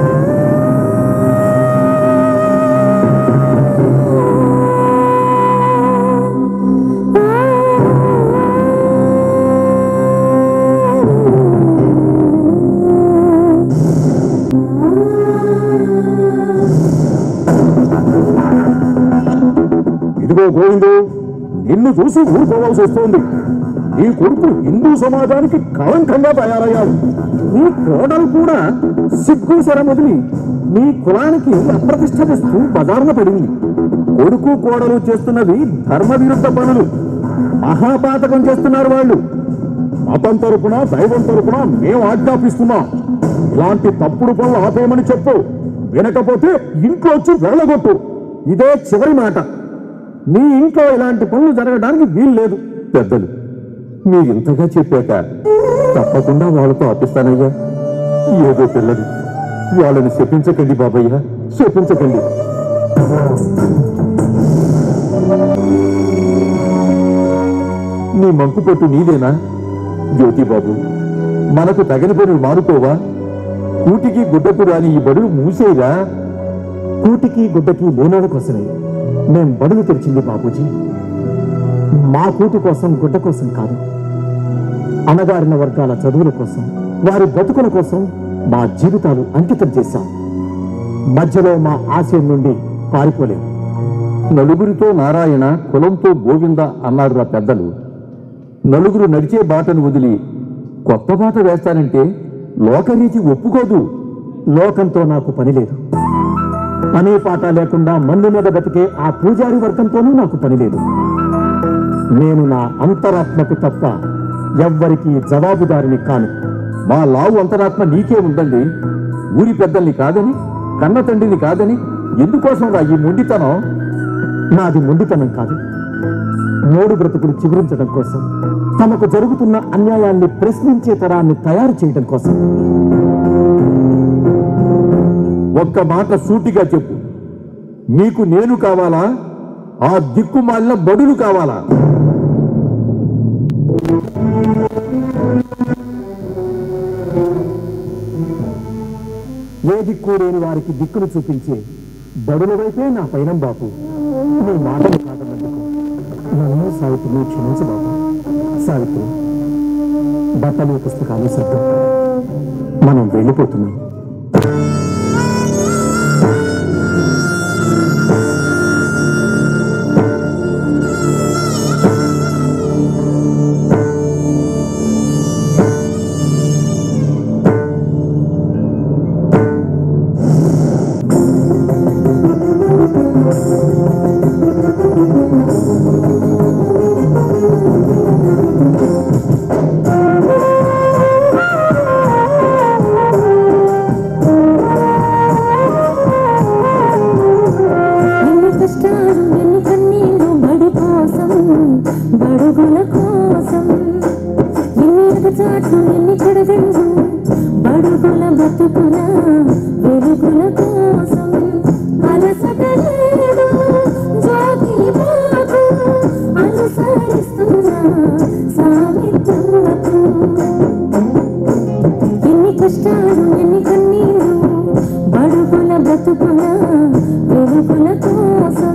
ఇదిగో గోవిందు నిన్ను చూసి ఊరుకోవాల్సి వస్తోంది నీ కొడుకు హిందూ సమాజానికి కళంకంగా తయారయ్యాడు నీ కోడలు కూడా సిగ్గు శరం వదిలి నీ కులానికి అప్రతిష్ట తెస్తూ బజారున పడింది కొడుకు కోడలు చేస్తున్నవి ధర్మ విరుద్ధ పనులు మహాపాతకం చేస్తున్నారు వాళ్ళు మతం తరపున దైవం తరపున మేము ఆజ్ఞాపిస్తున్నాం ఇలాంటి తప్పుడు పనులు ఆపేయమని చెప్పు వినకపోతే ఇంట్లో వచ్చి వెళ్ళగొట్టు ఇదే చివరి మాట నీ ఇంట్లో ఇలాంటి పనులు జరగడానికి వీలు లేదు పెద్దలు మీరు ఇంతగా చెప్పాక తప్పకుండా వాళ్ళతో ఆపిస్తానయ్యా ఏదో పిల్లలు వాళ్ళని శపించకండి బాబయ్య శపించకండి నీ మంకు పొట్టు నీదేనా జ్యోతిబాబు మనకు తగిన పనులు మారుకోవా కూటికి గుడ్డకు రాని ఈ బడులు మూసేరా కూటికి గుడ్డకి లేనోళ్ళ కోసమే మేం బడులు తెరిచింది బాబూజీ మా కూటి కోసం గుడ్డ కోసం కాదు అణగారిన వర్గాల చదువుల కోసం వారి బతుకుల కోసం మా జీవితాలు అంకితం చేశాం మధ్యలో మా ఆశయం నుండి పారిపోలేం నలుగురితో నారాయణ కులంతో గోవింద అన్నారురా పెద్దలు నలుగురు నడిచే బాటను వదిలి కొత్త బాట వేస్తానంటే లోకరీతి ఒప్పుకోదు లోకంతో నాకు పని లేదు పని పాట లేకుండా మందు మీద బతికే ఆ పూజారి వర్గంతోనూ నాకు పని లేదు నేను నా అంతరాత్మకు తప్ప ఎవ్వరికీ జవాబుదారిని కాను మా లావు అంతరాత్మ నీకే ఉందండి ఊరి పెద్దల్ని కాదని కన్న తండ్రిని కాదని ఎందుకోసం రా ఈ మొండితనం నాది మొండితనం కాదు మూడు బ్రతుకులు చిగురించడం కోసం తమకు జరుగుతున్న అన్యాయాన్ని ప్రశ్నించే తరాన్ని తయారు చేయడం కోసం ఒక్క మాట సూటిగా చెప్పు నీకు నేను కావాలా ఆ దిక్కుమాలిన బడులు కావాలా ఏ దిక్కు లేని వారికి దిక్కును చూపించే బడుల వైపే నా పైనం బాపు నీ మాటలు కాదన్నందుకు నన్ను సావిత్రిని క్షమించు బాబు సావిత్రి బట్టలు పుస్తకాలు సర్దు మనం వెళ్ళిపోతున్నాం ఎన్ని కష్టాలు ఎన్ని కన్నీళ్ళు బడి కోసం బడుగుల కోసం ఎన్ని ఎగచాట్లు ఎన్ని కడగండు బడుగుల బతుకుల వెలుగుల కోసం అలసట లేదు జ్యోతి బాగు అనుసరిస్తున్నా సావిత్రులకు ఎన్ని కష్టాలు ఎన్ని కన్నీళ్ళు బడుగుల బ్రతుకుల వెలుగుల కోసం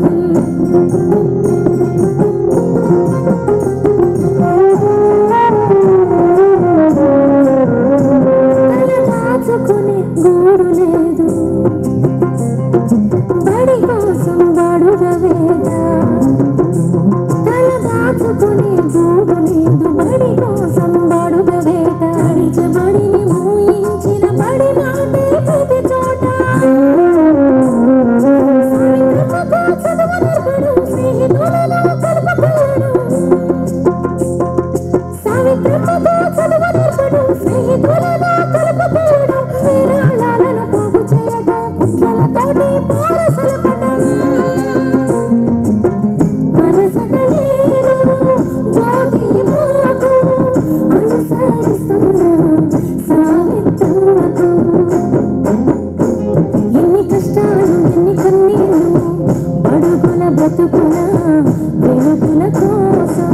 తల దాచుకునే గూడు లేదు బడి కోసం బడుగ వేద తల దాచుకునే గూడు లేదు బడి కోసం బడుగ వేట అడిచబడిని మూయించిన బడి మాటే ప్రతి చోట సాయంత్రముగా చదువు నేర్పడు, స్నేహితులను కలుపుకోడు. సావిత్రముగా చదువు నేర్పడు, స్నేహితులను కలుపుకోడు. విరాళాలను పోగు చేయగా కుట్రలతోటి పారసలపడం. మనసగలేరు జ్యోతి మాకు అనుసరిస్తున్న సావిత్రులకు. ఎన్ని కష్టాలు ఎన్ని కన్నీళ్ళు బడుగుల బ్రతుకుల వెలుగుల కోసం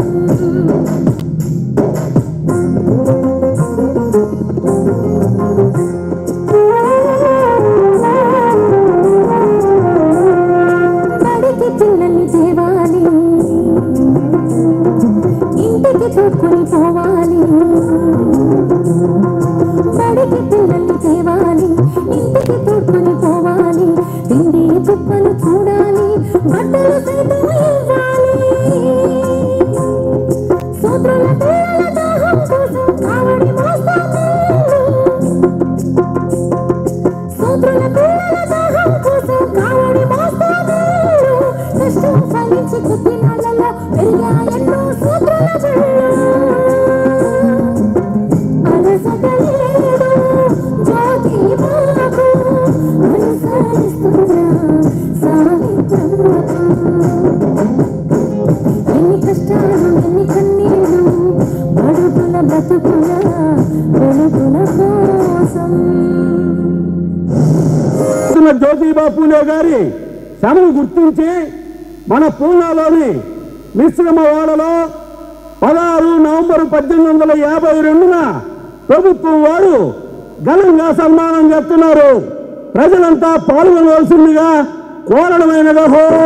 బడికి పిల్లల్ని తేవాలి ఇంటికి చూసుకుని పోవాలి బడికి పిల్లల్ని తేవాలి ఇంటికి తోడుకొని పోవాలి తిండి చుప్పలు చూడాలి బట్టలు సైతం ఇవ్వాలి సూత్రుల పిల్లల దాహం కోసం కావడి మోస్తాను సూత్రుల పిల్లల దాహం కోసం కావడి మోస్తాను కష్టం ఫలించి కొద్ది నాళ్ళలో పెరిగాయన్నో సూత్రుల పిల్లలు అలసటలేడు జ్యోతి బాగు అనుసరిస్తున్న సావిత్రమ్మకు. ఎన్ని కష్టాలు ఎన్ని కన్నీళ్ళు బడుగుల బ్రతుకుల వెలుగుల కోసం చేస్తున్న జ్యోతిబా పూలే గారి శ్రమను గుర్తించి మన పూనాలోని మిశ్రమ వాడలో పదహారు నవంబర్ పద్దెనిమిది వందల యాభై రెండున ప్రభుత్వం వారు ఘనంగా సన్మానం చేస్తున్నారు ప్రజలంతా పాల్గొనవలసిందిగా కోరడమైనదో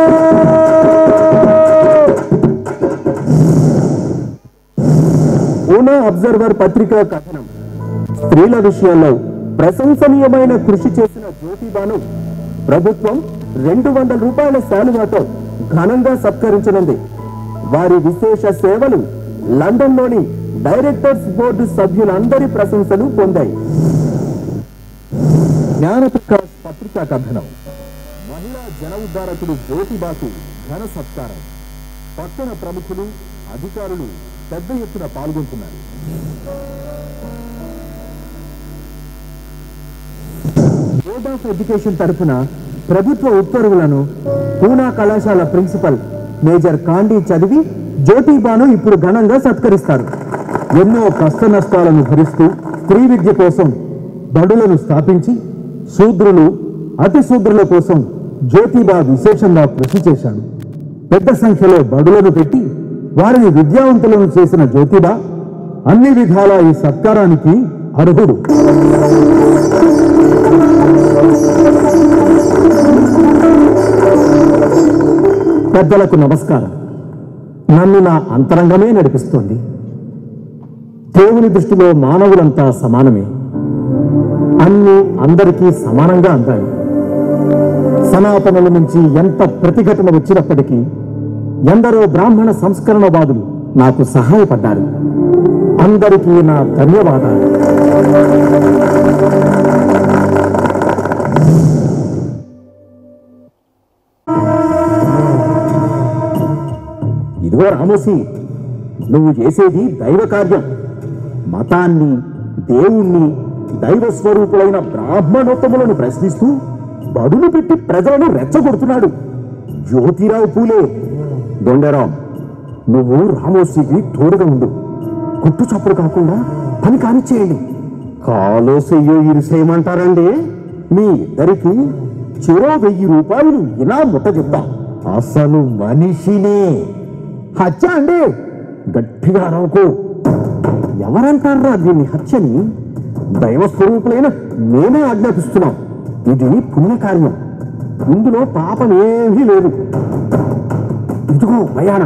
పూనా అబ్జర్వర్ పత్రికా కథనం స్త్రీల విషయంలో ప్రశంసనీయమైన కృషి చేసిన జ్యోతిబాను ప్రభుత్వం రెండు వందల రూపాయల శాలువాతో ఘనంగా సత్కరించనుంది వారి విశేష సేవలు లండన్లోని డైరెక్టర్స్ బోర్డు సభ్యులందరి ప్రశంసలు పొందాయి జ్ఞానప్రకాశ్ పత్రికా కథనం మహిళా జన ఉద్ధారకుడు జ్యోతిబాకు ఘన సత్కారం పట్టణ ప్రముఖులు అధికారులు పెద్ద ఎత్తున పాల్గొంటున్నారు బోర్డ్ ఆఫ్ ఎడ్యుకేషన్ తరఫున ప్రభుత్వ ఉత్తర్వులను పూనా కళాశాల ప్రిన్సిపల్ మేజర్ కాండీ చదివి జ్యోతిబాను ఇప్పుడు ఘనంగా సత్కరిస్తారు ఎన్నో కష్ట నష్టాలను భరిస్తూ స్త్రీ విద్య కోసం బడులను స్థాపించి శూద్రులు అతి శూద్రుల కోసం జ్యోతిబా విశేషంగా కృషి చేశాడు పెద్ద సంఖ్యలో బడులను పెట్టి వారిని విద్యావంతులను చేసిన జ్యోతిబా అన్ని విధాల ఈ సత్కారానికి అర్హుడు పెద్దలకు నమస్కారం నన్ను నా అంతరంగమే నడిపిస్తోంది దేవుని దృష్టిలో మానవులంతా సమానమే అన్ని అందరికీ సమానంగా అందాలి సనాతనుల నుంచి ఎంత ప్రతిఘటన వచ్చినప్పటికీ ఎందరో బ్రాహ్మణ సంస్కరణవాదులు నాకు సహాయపడ్డారు అందరికీ నా ధన్యవాదాలు ఇదిగో రామోసి నువ్వు చేసేది దైవ కార్యం మతాన్ని దేవుణ్ణి దైవ స్వరూపులైన బ్రాహ్మణోత్తములను ప్రశ్నిస్తూ బడులు పెట్టి ప్రజలను రెచ్చగొడుతున్నాడు జ్యోతిరావు పూలే దొండరాం నువ్వు రామోసికి తోడుగా ఉండు గుట్టు చప్పుడు కాకుండా పని కానిచ్చేయండి కాలో చెయ్యో ఇరిసేయమంటారండి మీ ఇద్దరికి చెరో వెయ్యి రూపాయలు ఇలా ముట్ట చెప్తాం అసలు మనిషినే హత్య అండి గట్టిగా అరవకు ఎవరంటారా దీన్ని హత్యని దైవ స్వరూపులైన మేమే ఆజ్ఞాపిస్తున్నాం ఇది పుణ్యకార్యం ఇందులో పాపం ఏమీ లేదు ఇదిగో భయాన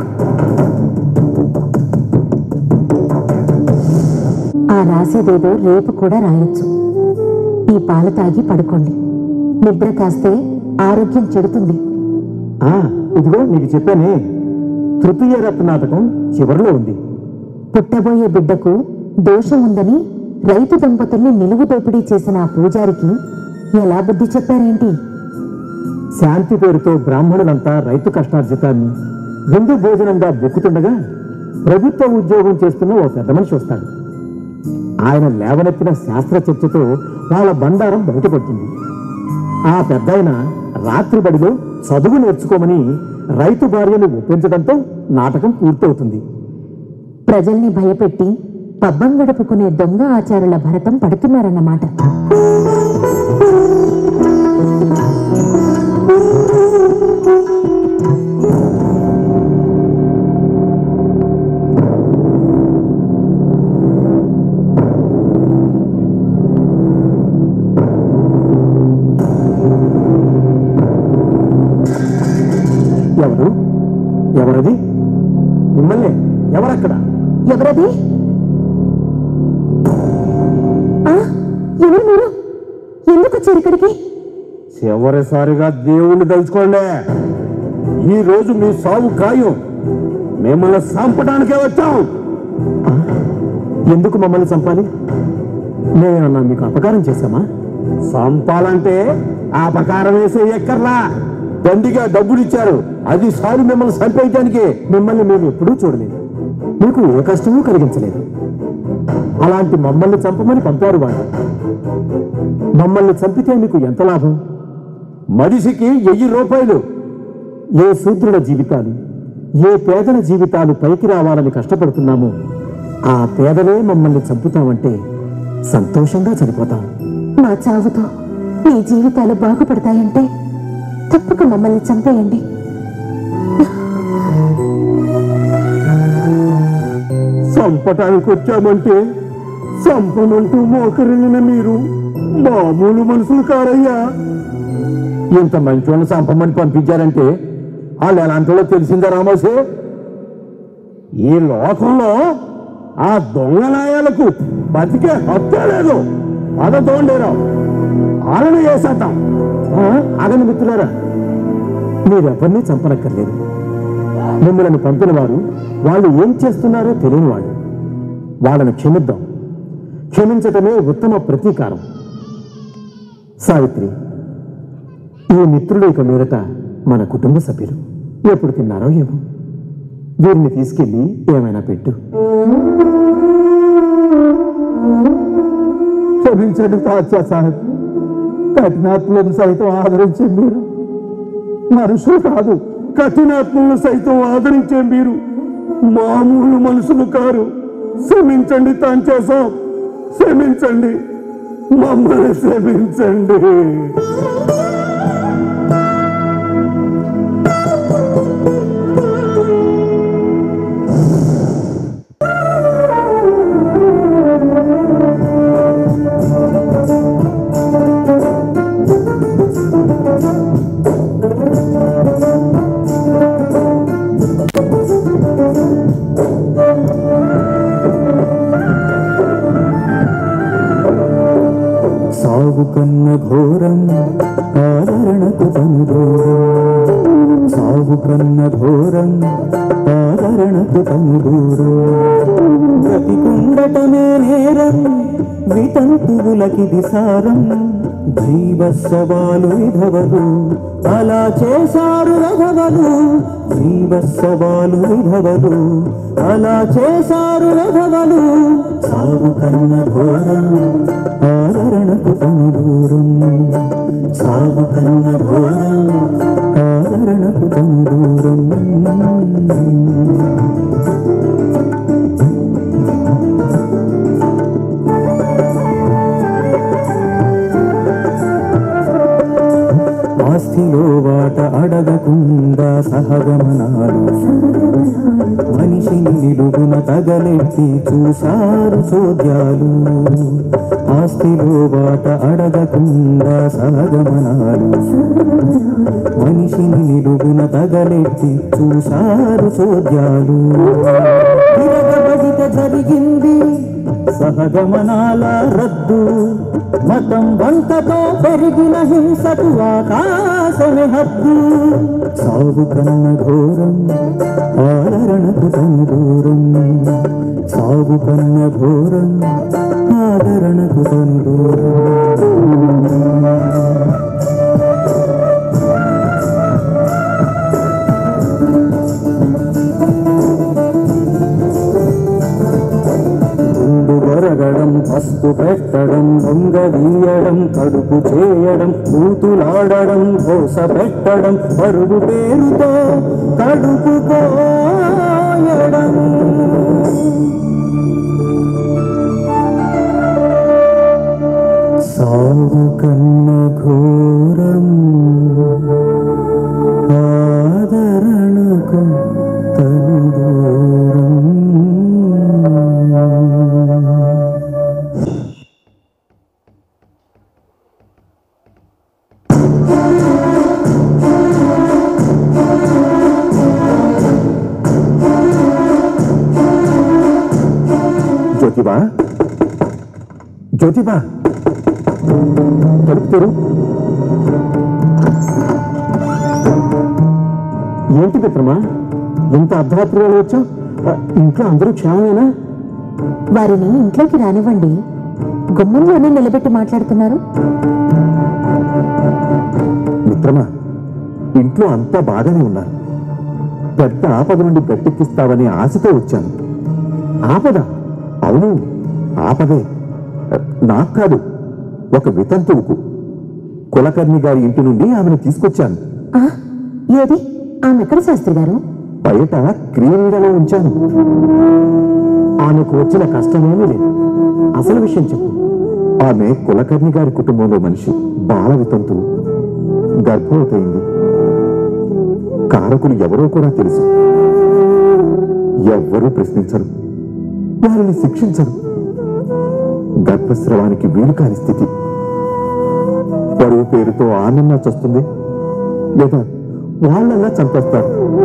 ఆ రాసేదేదో రేపు కూడా రాయొచ్చు ఈ పాలు తాగి పడుకోండి నిద్ర కాస్తే ఆరోగ్యం చెడుతుంది ఆ, ఇదిగో నీకు చెప్పానే తృతీయ రత్నాటకం చివరిలో ఉంది పుట్టబోయే బిడ్డకు దోషం ఉందని రైతు దంపతుల్ని నిలువు దోపిడీ చేసిన ఆ పూజారికి ఎలా బుద్ధి చెప్పారేంటి శాంతి పేరుతో బ్రాహ్మణులంతా రైతు కష్టార్జితాన్ని విందు భోజనంగా బొక్కుతుండగా ప్రభుత్వ ఉద్యోగం చేస్తున్న ఓ పెద్ద మనిషి వస్తాడు ఆయన లేవనెత్తిన శాస్త్ర చర్చతో వాళ్ళ బండారం బయటపడుతుంది ఆ పెద్దాయన రాత్రి బడిలో చదువు నేర్చుకోమని రైతు భార్యను ఒప్పించడంతో నాటకం పూర్తవుతుంది ప్రజల్ని భయపెట్టి పబ్బం గడుపుకునే దొంగ ఆచారుల భరతం పడుతున్నారన్నమాట ఎవరు ఎవరది మిమ్మల్ని ఎవరక్కడ ఎవరది ఆ, ఎవరు మీరు ఎందుకు వచ్చారు ఇక్కడికి చివరిసారిగా దేవుణ్ణి తలుచుకోండి ఈ రోజు మీ సాగు ఖాయం మిమ్మల్ని చంపడానికే వచ్చాం ఎందుకు మమ్మల్ని చంపాలి మేమన్నా మీకు అపకారం చేశామా చంపాలంటే ఆ అపకారం వేసే ఎక్కర్లా దండిగా డబ్బులు ఇచ్చారు అది సారి మిమ్మల్ని చంపేయటానికి మిమ్మల్ని మేము ఎప్పుడూ చూడలేదు మీకు ఏ కష్టమూ కలిగించలేదు అలాంటి మమ్మల్ని చంపమని పంపారు వాళ్ళు మమ్మల్ని చంపితే మీకు ఎంత లాభం మనిషికి వెయ్యి రూపాయలు ఏ శూద్రుల జీవితాలు ఏ పేదల జీవితాలు పైకి రావాలని కష్టపడుతున్నామో ఆ పేదలే మమ్మల్ని చంపుతామంటే సంతోషంగా చనిపోతాం మా చావుతో మీ జీవితాలు బాగుపడతాయంటే తప్పక మమ్మల్ని చంపేయండి చంపటానికి వచ్చామంటే చంపమంటూ మోకరిల్లిన మీరు మామూలు మనుషులు కారయ్యా ఇంత మంచోళ్ళని చంపమని పంపించారంటే వాళ్ళు ఎలాంటి వాళ్ళో తెలిసిందా రామోసే ఈ లోకంలో ఆ దొంగనాయాలకు బతికే హత్య లేదు పదతోండేరావు వాళ్ళని వేసేద్దాం అగని మిత్రులారా మీరెవరిని చంపనక్కర్లేదు మిమ్మల్ని పంపిన వారు వాళ్ళు ఏం చేస్తున్నారో తెలియని వాళ్ళు వాళ్ళను క్షమిద్దాం క్షమించటమే ఉత్తమ ప్రతీకారం సావిత్రి ఈ మిత్రుడు ఇక మీదట మన కుటుంబ సభ్యులు ఎప్పుడు తిన్నారో ఏమో వీరిని తీసుకెళ్ళి ఏమైనా పెట్టు క్షమించండి తాత్యా సాహెబ్ కఠినాత్మలను సైతం ఆదరించే మీరు మనుషులు కాదు కఠినాత్మలను సైతం ఆదరించే మీరు మామూలు మనుషులు కారు క్షమించండి తాను చేసాం క్షమించండి మమ్మల్ని క్షమించండి సావు దూరం సాగు కన్న ఘోరం ఆదరణకు తను దూరం బ్రతికుండటమే నేరం వితంతువులకిది సారం జీవస్సవాలు విధవలు అలా చేశారు రఘవలు జీవస్సవాలు విధవలు అలా చేశారు రఘవలు సాగు కన్న ఘోరం ఆదరణకు తను దూరం సాగు కన్న ఘోరం ఆదరణకు తను దూరం ఆస్తిలో వాట అడగకుండా సహగమనాలు మనిషిని నిలుగున తగలెట్టి చూశారు చోద్యాలు ఆస్తిలో వాట అడగకుండా సహగమనాలు మనిషిని నిలుగున తగలెట్టి చూశారు చోద్యాలు తిరగబడిత జరిగింది సహగమనాల రద్దు మతం వంకతో పెరిగిన హింసకు ఆకాశమే హద్దు సాగు కన్న ఘోరం ఆదరణకు తను దూరం సాగు కన్న ఘోరం ఆదరణకు తను దూరం గుండు గొరగడం పస్తు పెట్టడం దొంగ వీయడం కడుపు చేయడం కూతులాడడం కోస పెట్టడం పరుగు పేరుతో కడుపు పోయడం సాగు కన్న ఘోరం ఆదరణకు తను దూరం జ్యోతిబా జ్యోతిబా తలుపు తెరు ఏంటి మిత్రమా ఇంత అర్ధరాత్రి వేళ వచ్చావు ఇంట్లో అందరూ క్షేమమేనా వారిని ఇంట్లోకి రానివ్వండి గుమ్మంలోనే నిలబెట్టి మాట్లాడుతున్నారు మిత్రమా ఇంట్లో అంతా బాగానే ఉన్నారు పెద్ద ఆపద నుండి గట్టెక్కిస్తావని ఆశతో వచ్చాను ఆపద అవును ఆపదే నాకు కాదు ఒక వితంతువుకు కులకర్ణి గారి ఇంటి నుండి ఆమెను తీసుకొచ్చాను ఆ, ఏది ఆమె ఎక్కడ శాస్త్రి గారు బయట క్రీడలో ఉంచాను ఆమెకు వచ్చిన కష్టమేమీ లేదు అసలు విషయం చెప్పు ఆమె కులకర్ణి గారి కుటుంబంలో మనిషి బాల వితంతువు గర్భవతయింది కారకులు ఎవరో కూడా తెలుసు ఎవ్వరూ ప్రశ్నించరు వారిని శిక్షించరు గర్భస్రవానికి వీలు కాని స్థితి పరువు పేరుతో ఆనన్నా చస్తుంది లేదా వాళ్ళన్నా చంపేస్తారు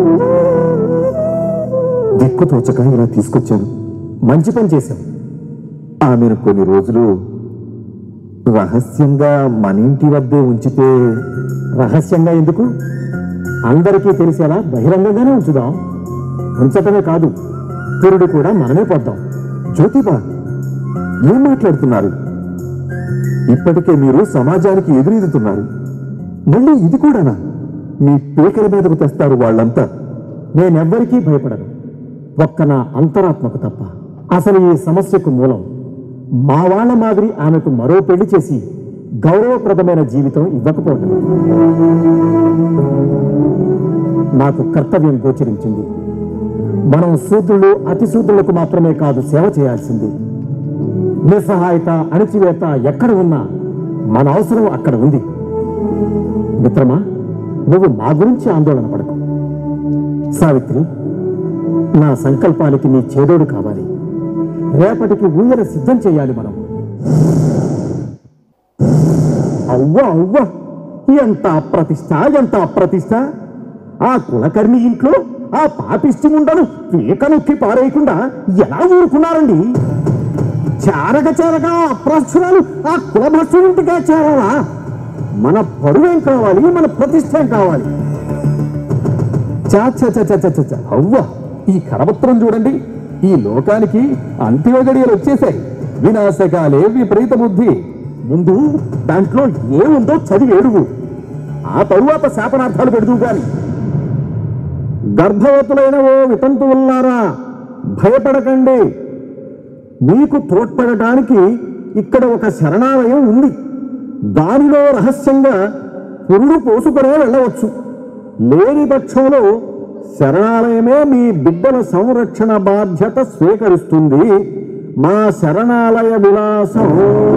దిక్కు తోచక ఇలా తీసుకొచ్చాను మంచి పని చేశాం ఆమెను కొన్ని రోజులు రహస్యంగా మన ఇంటి వద్దే ఉంచితే రహస్యంగా ఎందుకు అందరికీ తెలిసేలా బహిరంగంగానే ఉంచుదాం ఉంచటమే కాదు పురుడు కూడా మనమే పొద్దాం జ్యోతిబా ఏం మాట్లాడుతున్నారు ఇప్పటికే మీరు సమాజానికి ఎదురెదుతున్నారు మళ్ళీ ఇది కూడానా మీ పీకల మీదకు తెస్తారు వాళ్ళంతా నేనెవ్వరికీ భయపడను ఒక్క నా అంతరాత్మకు తప్ప అసలు ఈ సమస్యకు మూలం మా వాళ్ళ మాదిరి ఆమెకు మరో పెళ్లి చేసి గౌరవప్రదమైన జీవితం ఇవ్వకపోవటం నాకు కర్తవ్యం గోచరించింది మనం శూద్రులు అతి శూద్రులకు మాత్రమే కాదు సేవ చేయాల్సింది నిస్సహాయత అణిచివేత ఎక్కడ ఉన్నా మన అవసరం అక్కడ ఉంది మిత్రమా నువ్వు మా గురించి ఆందోళన పడకు సావిత్రి నా సంకల్పానికి నీ చేదోడు కావాలి రేపటికి ఊయల సిద్ధం చేయాలి మనం అవ్వ అవ్వ ఎంత అప్రతిష్ట ఎంత అప్రతిష్ట ఆ కులకర్ణి ఇంట్లో ఆ పాపిష్టి ఉండను పీక నొక్కి పారేయకుండా ఎలా ఊరుకున్నారండి చేరగ చేరగా అప్రస్తురాలు ఆ కులభస్సు ఇంటికే చేరాలా మన పరువేం కావాలి మన ప్రతిష్టం కావాలి చా చా చా చా చా చా చా. అవ్వ ఈ కరపత్రం చూడండి ఈ లోకానికి అంతిమ గడియలు వచ్చేసాయి వినాశకాలే విపరీత బుద్ధి ముందు దాంట్లో ఏముందో చదివి ఏడుగు ఆ తరువాత శాపనార్థాలు పెడుతూ గాని గర్భవతులైన ఓ వితంతువుల్లారా భయపడకండి మీకు తోడ్పడటానికి ఇక్కడ ఒక శరణాలయం ఉంది దానిలో రహస్యంగా పురుడు పోసుకునే వెళ్ళవచ్చు లేని పక్షంలో శరణాలయమే మీ బిడ్డల సంరక్షణ బాధ్యత స్వీకరిస్తుంది మా శరణాలయ విలాసం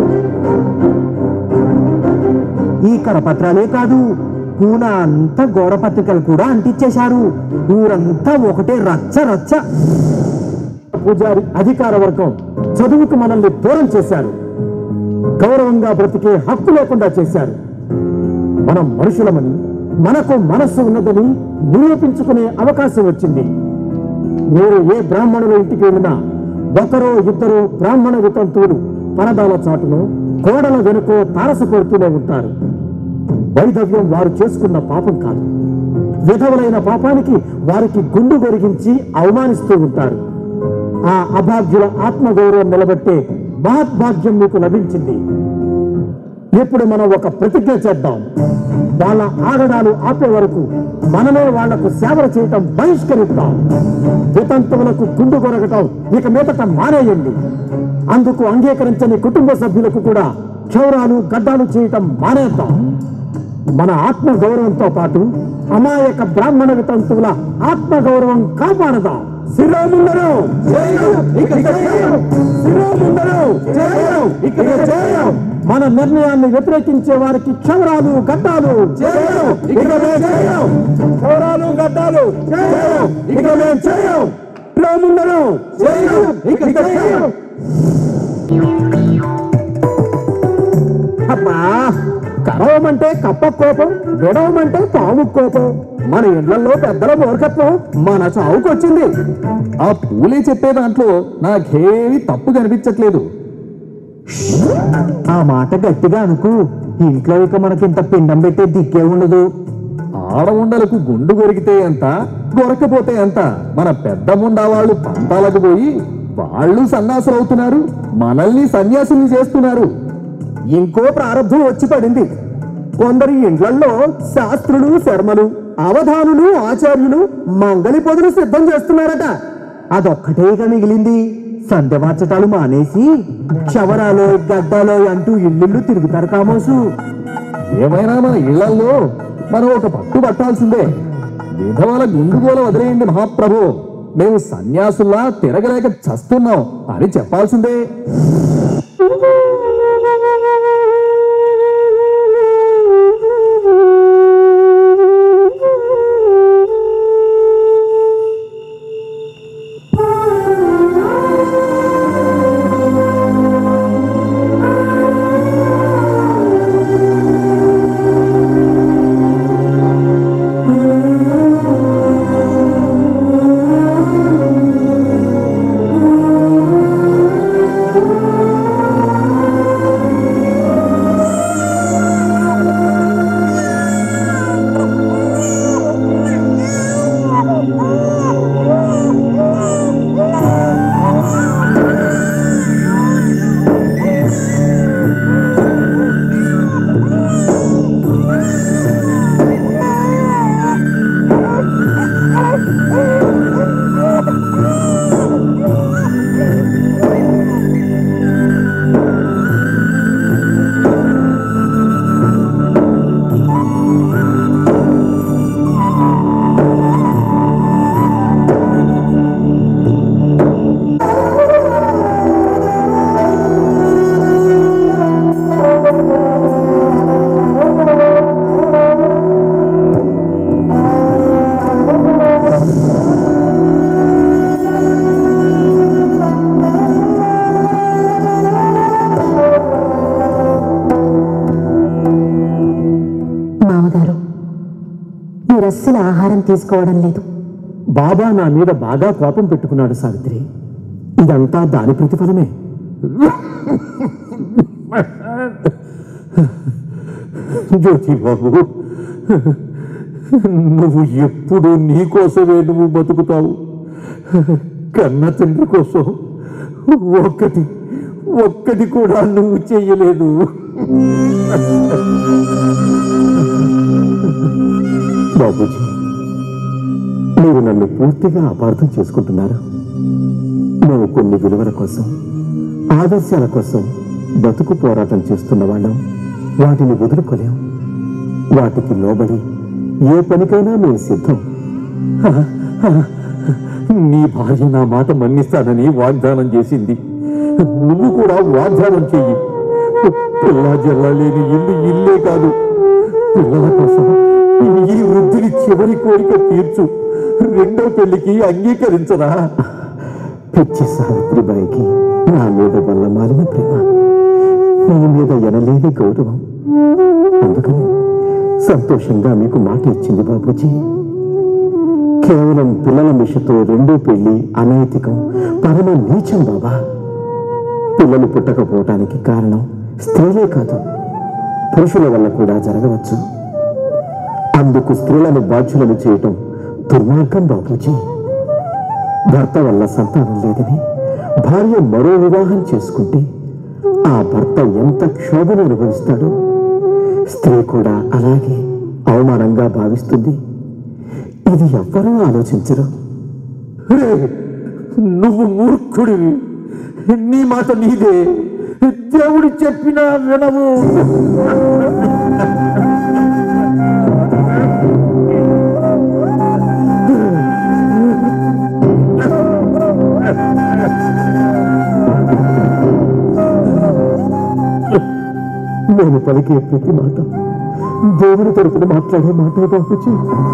ఈ కరపత్రాలే కాదు పూన అంతా గోడ పత్రికలు కూడా అంటించేశారు ఊరంతా ఒకటే రచ్చ రచ్చ పూజారి అధికార వర్గం చదువుకు మనల్ని దూరం చేశారు గౌరవంగా బ్రతికే హక్కు లేకుండా చేశారు మనం మనుషులమని మనకు మనస్సు ఉన్నదని నిరూపించుకునే అవకాశం వచ్చింది మీరు ఏ బ్రాహ్మణుల ఇంటికి వెళ్ళినా ఒకరో ఇద్దరు బ్రాహ్మణ వితంతువులు పరదాల చాటును కోడల వెనుకో తారసపడుతూనే ఉంటారు వైధవ్యం వారు చేసుకున్న పాపం కాదు విధవులైన పాపానికి వారికి గుండు గొరిగించి అవమానిస్తూ ఉంటారు ఆ అభాగ్యుల ఆత్మగౌరవం నిలబెట్టే మహద్భాగ్యం మీకు లభించింది ఇప్పుడు మనం ఒక ప్రతిజ్ఞ చేద్దాం వాళ్ళ ఆగడాలు ఆపే వరకు మనమే వాళ్లకు సేవలు చేయటం బహిష్కరిద్దాం వితంతువులకు గుండు కొరగటం ఇక మీదట మానేయండి అందుకు అంగీకరించని కుటుంబ సభ్యులకు కూడా క్షౌరాలు గడ్డాలు చేయటం మానేద్దాం మన ఆత్మ గౌరవంతో పాటు అమాయక బ్రాహ్మణ వితంతువుల ఆత్మ గౌరవం కాపాడదాం శిరోముండను శిరోముండను మన నిర్ణయాన్ని వ్యతిరేకించే వారికి క్షవరాలు గడ్డాలు క్షవరాలు గడ్డాలు ఇక మేము చేయం శిరోముండను ఇక చేయం అబ్బా కరవమంటే కప్ప కోపం విడవమంటే పాము కోపం మన ఇళ్లలో పెద్దల మూర్ఖత్వం మన చావుకొచ్చింది ఆ పూలే చెప్పే దాంట్లో నాకేమీ తప్పు కనిపించట్లేదు ఆ మాట గట్టిగా అనుకు ఇంట్లో ఇక మనకింత పిండం పెట్టే దిక్కే ఉండదు ఆడముండలకు గుండు కొరికితే ఎంత గొరకపోతే ఎంత మన పెద్ద ముండా వాళ్ళు పంతాలకు పోయి వాళ్ళు సన్యాసులు అవుతున్నారు మనల్ని సన్యాసుల్ని చేస్తున్నారు ఇంకో ప్రారంభం వచ్చి పడింది కొందరి ఇండ్లల్లో శాస్త్రులు శర్మలు అవధానులు ఆచార్యులు మంగళి పొదులు సిద్ధం చేస్తున్నారట అదొక్కటే ఇక మిగిలింది సంధ్యవార్చటాలు మానేసి క్షవరాలో గడ్డాలో అంటూ ఇల్లు తిరుగుతారు కామోసు ఏమైనా మన ఇళ్లల్లో మనం ఒక పట్టు పట్టాల్సిందే విధవల గుండుగోల వదిలేయండి మహాప్రభు మేము సన్యాసుల్లా తిరగలేక చస్తున్నాం అని చెప్పాల్సిందే మామగారు మీరస్సలు ఆహారం తీసుకోవడం లేదు బాబా నా మీద బాగా కోపం పెట్టుకున్నాడు సావిత్రి ఇదంతా దాని ప్రతిఫలమే జ్యోతి బాబు నువ్వు ఎప్పుడు నీ కోసమే నువ్వు బతుకుతావు కన్న తండ్రి కోసం ఒక్కటి ఒక్కటి కూడా నువ్వు చెయ్యలేదు బాబూజీ మీరు నన్ను పూర్తిగా అపార్థం చేసుకుంటున్నారు మేము కొన్ని విలువల కోసం ఆదర్శాల కోసం బతుకు పోరాటం చేస్తున్న వాళ్ళం వాటిని వదులుకోలేం వాటికి లోబడి ఏ పనికైనా మేము సిద్ధం హ, హ, నీ భార్య నా మాట మన్నిస్తానని వాగ్దానం చేసింది నువ్వు కూడా వాగ్దానం చెయ్యి పిల్ల జల్ల లేని ఇల్లు ఇల్లే కాదు పిల్లల కోసం ఈ వృద్ధుని చివరి కోరిక తీర్చు రెండో పెళ్లికి అంగీకరించరా పిచ్చి సావిత్రిబాయికి నా మీద వల్ల మారిన ప్రేమ నీ మీద ఎనలేని గౌరవం అందుకని సంతోషంగా మీకు మాట ఇచ్చింది బాబూజీ కేవలం పిల్లల మిషతో రెండో పెళ్లి అనైతికం పరమ నీచం బాబా పిల్లలు పుట్టకపోవటానికి కారణం స్త్రీలే కాదు పురుషుల వల్ల కూడా జరగవచ్చు అందుకు స్త్రీలను బాధ్యులను చేయటం దుర్మార్గం బాబూజీ భర్త వల్ల సంతానం లేదని భార్య మరో వివాహం చేసుకుంటే ఆ భర్త ఎంత క్షోభను అనుభవిస్తాడో స్త్రీ కూడా అలాగే అవమానంగా భావిస్తుంది ఇది ఎవ్వరూ ఆలోచించరు నువ్వు మూర్ఖుడివి నీ మాట నీదే దేవుడు చెప్పినా వినవు నేను పలికే ప్రతి మాట దేవుడి తరపున మాట్లాడే మాట బాబుజీ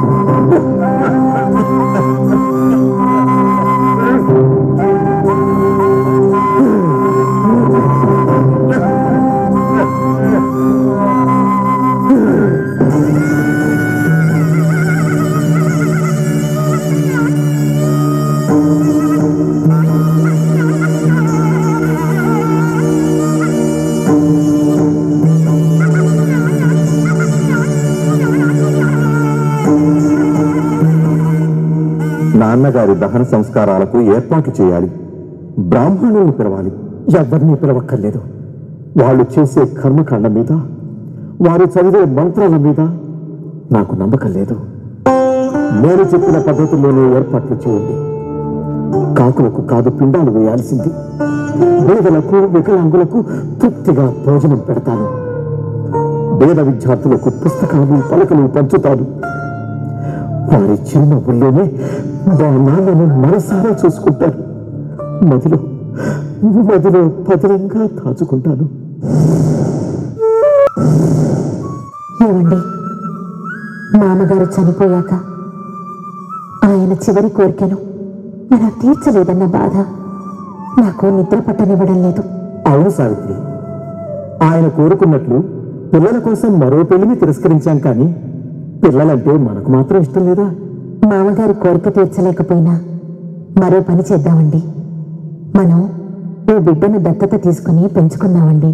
నాన్నగారి దహన సంస్కారాలకు ఏర్పాట్లు చేయాలి బ్రాహ్మణుల్ని పిలవాలి ఎవరిని పిలవక్కర్లేదు వాళ్ళు చేసే కర్మకాండ మీద వారు చదివే మంత్రాల మీద నాకు నమ్మకం లేదు నేను చెప్పిన పద్ధతుల్లోనే ఏర్పాట్లు చేయండి కాకులకు కాదు పిండాలు వేయాల్సింది పేదలకు వికలాంగులకు తృప్తిగా భోజనం పెడతాను పేద విద్యార్థులకు పుస్తకాలు పలకలు పంచుతాను వారి చిరునవ్వుల్లోనే మా నాన్నను మనసారా చూసుకుంటారు మదిలో మదిలో భద్రంగా దాచుకుంటాను ఏమండి మామగారు చనిపోయాక ఆయన చివరి కోరికను మనం తీర్చలేదన్న బాధ నాకు నిద్ర పట్టనివ్వడం లేదు అవును సావిత్రి ఆయన కోరుకున్నట్లు పిల్లల కోసం మరో పెళ్లిని తిరస్కరించాం కానీ పిల్లలంటే మనకు మాత్రం ఇష్టం లేదా మామగారి కోరిక తీర్చలేకపోయినా మరో పని చేద్దామండి మనం ఓ బిడ్డను దత్తత తీసుకుని పెంచుకుందామండి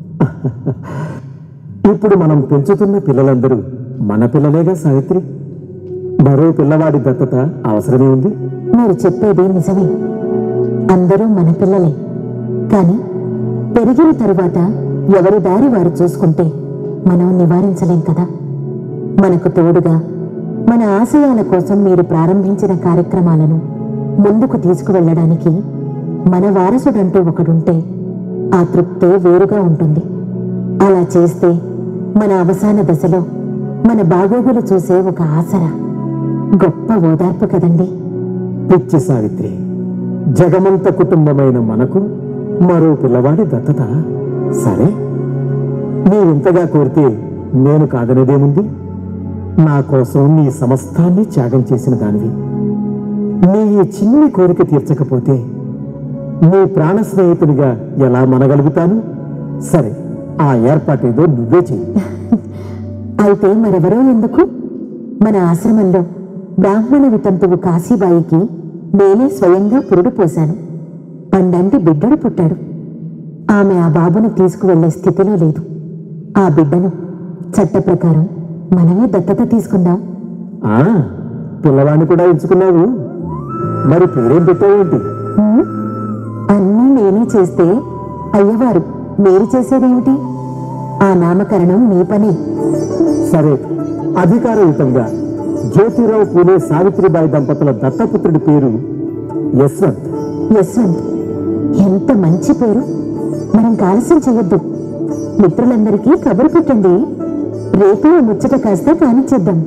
ఇప్పుడు మనం పెంచుతున్న పిల్లలందరూ మన పిల్లలేగా సావిత్రి మరో పిల్లవాడి దత్తత అవసరమే ఉంది మీరు చెప్పేది నిజమే అందరూ మన పిల్లలే కానీ పెరిగిన తరువాత ఎవరి దారి వారు చూసుకుంటే మనం నివారించలేం కదా మనకు తోడుగా మన ఆశయాల కోసం మీరు ప్రారంభించిన కార్యక్రమాలను ముందుకు తీసుకువెళ్ళడానికి మన వారసుడంటూ ఒకడుంటే ఆ తృప్తే వేరుగా ఉంటుంది అలా చేస్తే మన అవసాన దశలో మన బాగోగులు చూసే ఒక ఆసరా గొప్ప ఓదార్పు కదండి పిచ్చి సావిత్రి జగమంత కుటుంబమైన మనకు మరో పిల్లవాడి దత్తత సరే నీవింతగా కోరితే నేను కాదనేదేముంది నా కోసం నీ సమస్తాన్ని త్యాగం చేసిన దానివి నీ ఈ చిన్ని కోరిక తీర్చకపోతే నీ ప్రాణ స్నేహితునిగా ఎలా మనగలుగుతాను సరే ఆ ఏర్పాటేదో నువ్వే చెయ్యి అయితే మరెవరో ఎందుకు మన ఆశ్రమంలో బ్రాహ్మణ వితంతువు కాశీబాయికి నేనే స్వయంగా పురుడు పోశాను పండంటి బిడ్డడు పుట్టాడు ఆమె ఆ బాబును తీసుకువెళ్లే స్థితిలో లేదు ఆ బిడ్డను చట్ట ప్రకారం మనమే దత్తత తీసుకుందాం ఆ పిల్లవాడిని కూడా ఎంచుకున్నావు మరి పేరేం పెట్టావేంటి హ్మ్? అన్నీ నేనే చేస్తే అయ్యవారు మీరు చేసేదేమిటి ఆ నామకరణం మీ పని సరే అధికారయుతంగా జ్యోతిరావు పూలే సావిత్రిబాయి దంపతుల దత్తపుత్రుడి పేరు యశ్వంత్ యశ్వంత్ ఎంత మంచి పేరు మనం ఆలస్యం చేయొద్దు మిత్రులందరికీ కబురు పెట్టండి రేపు ఈ ముచ్చట కాస్త కానిచ్చేద్దాం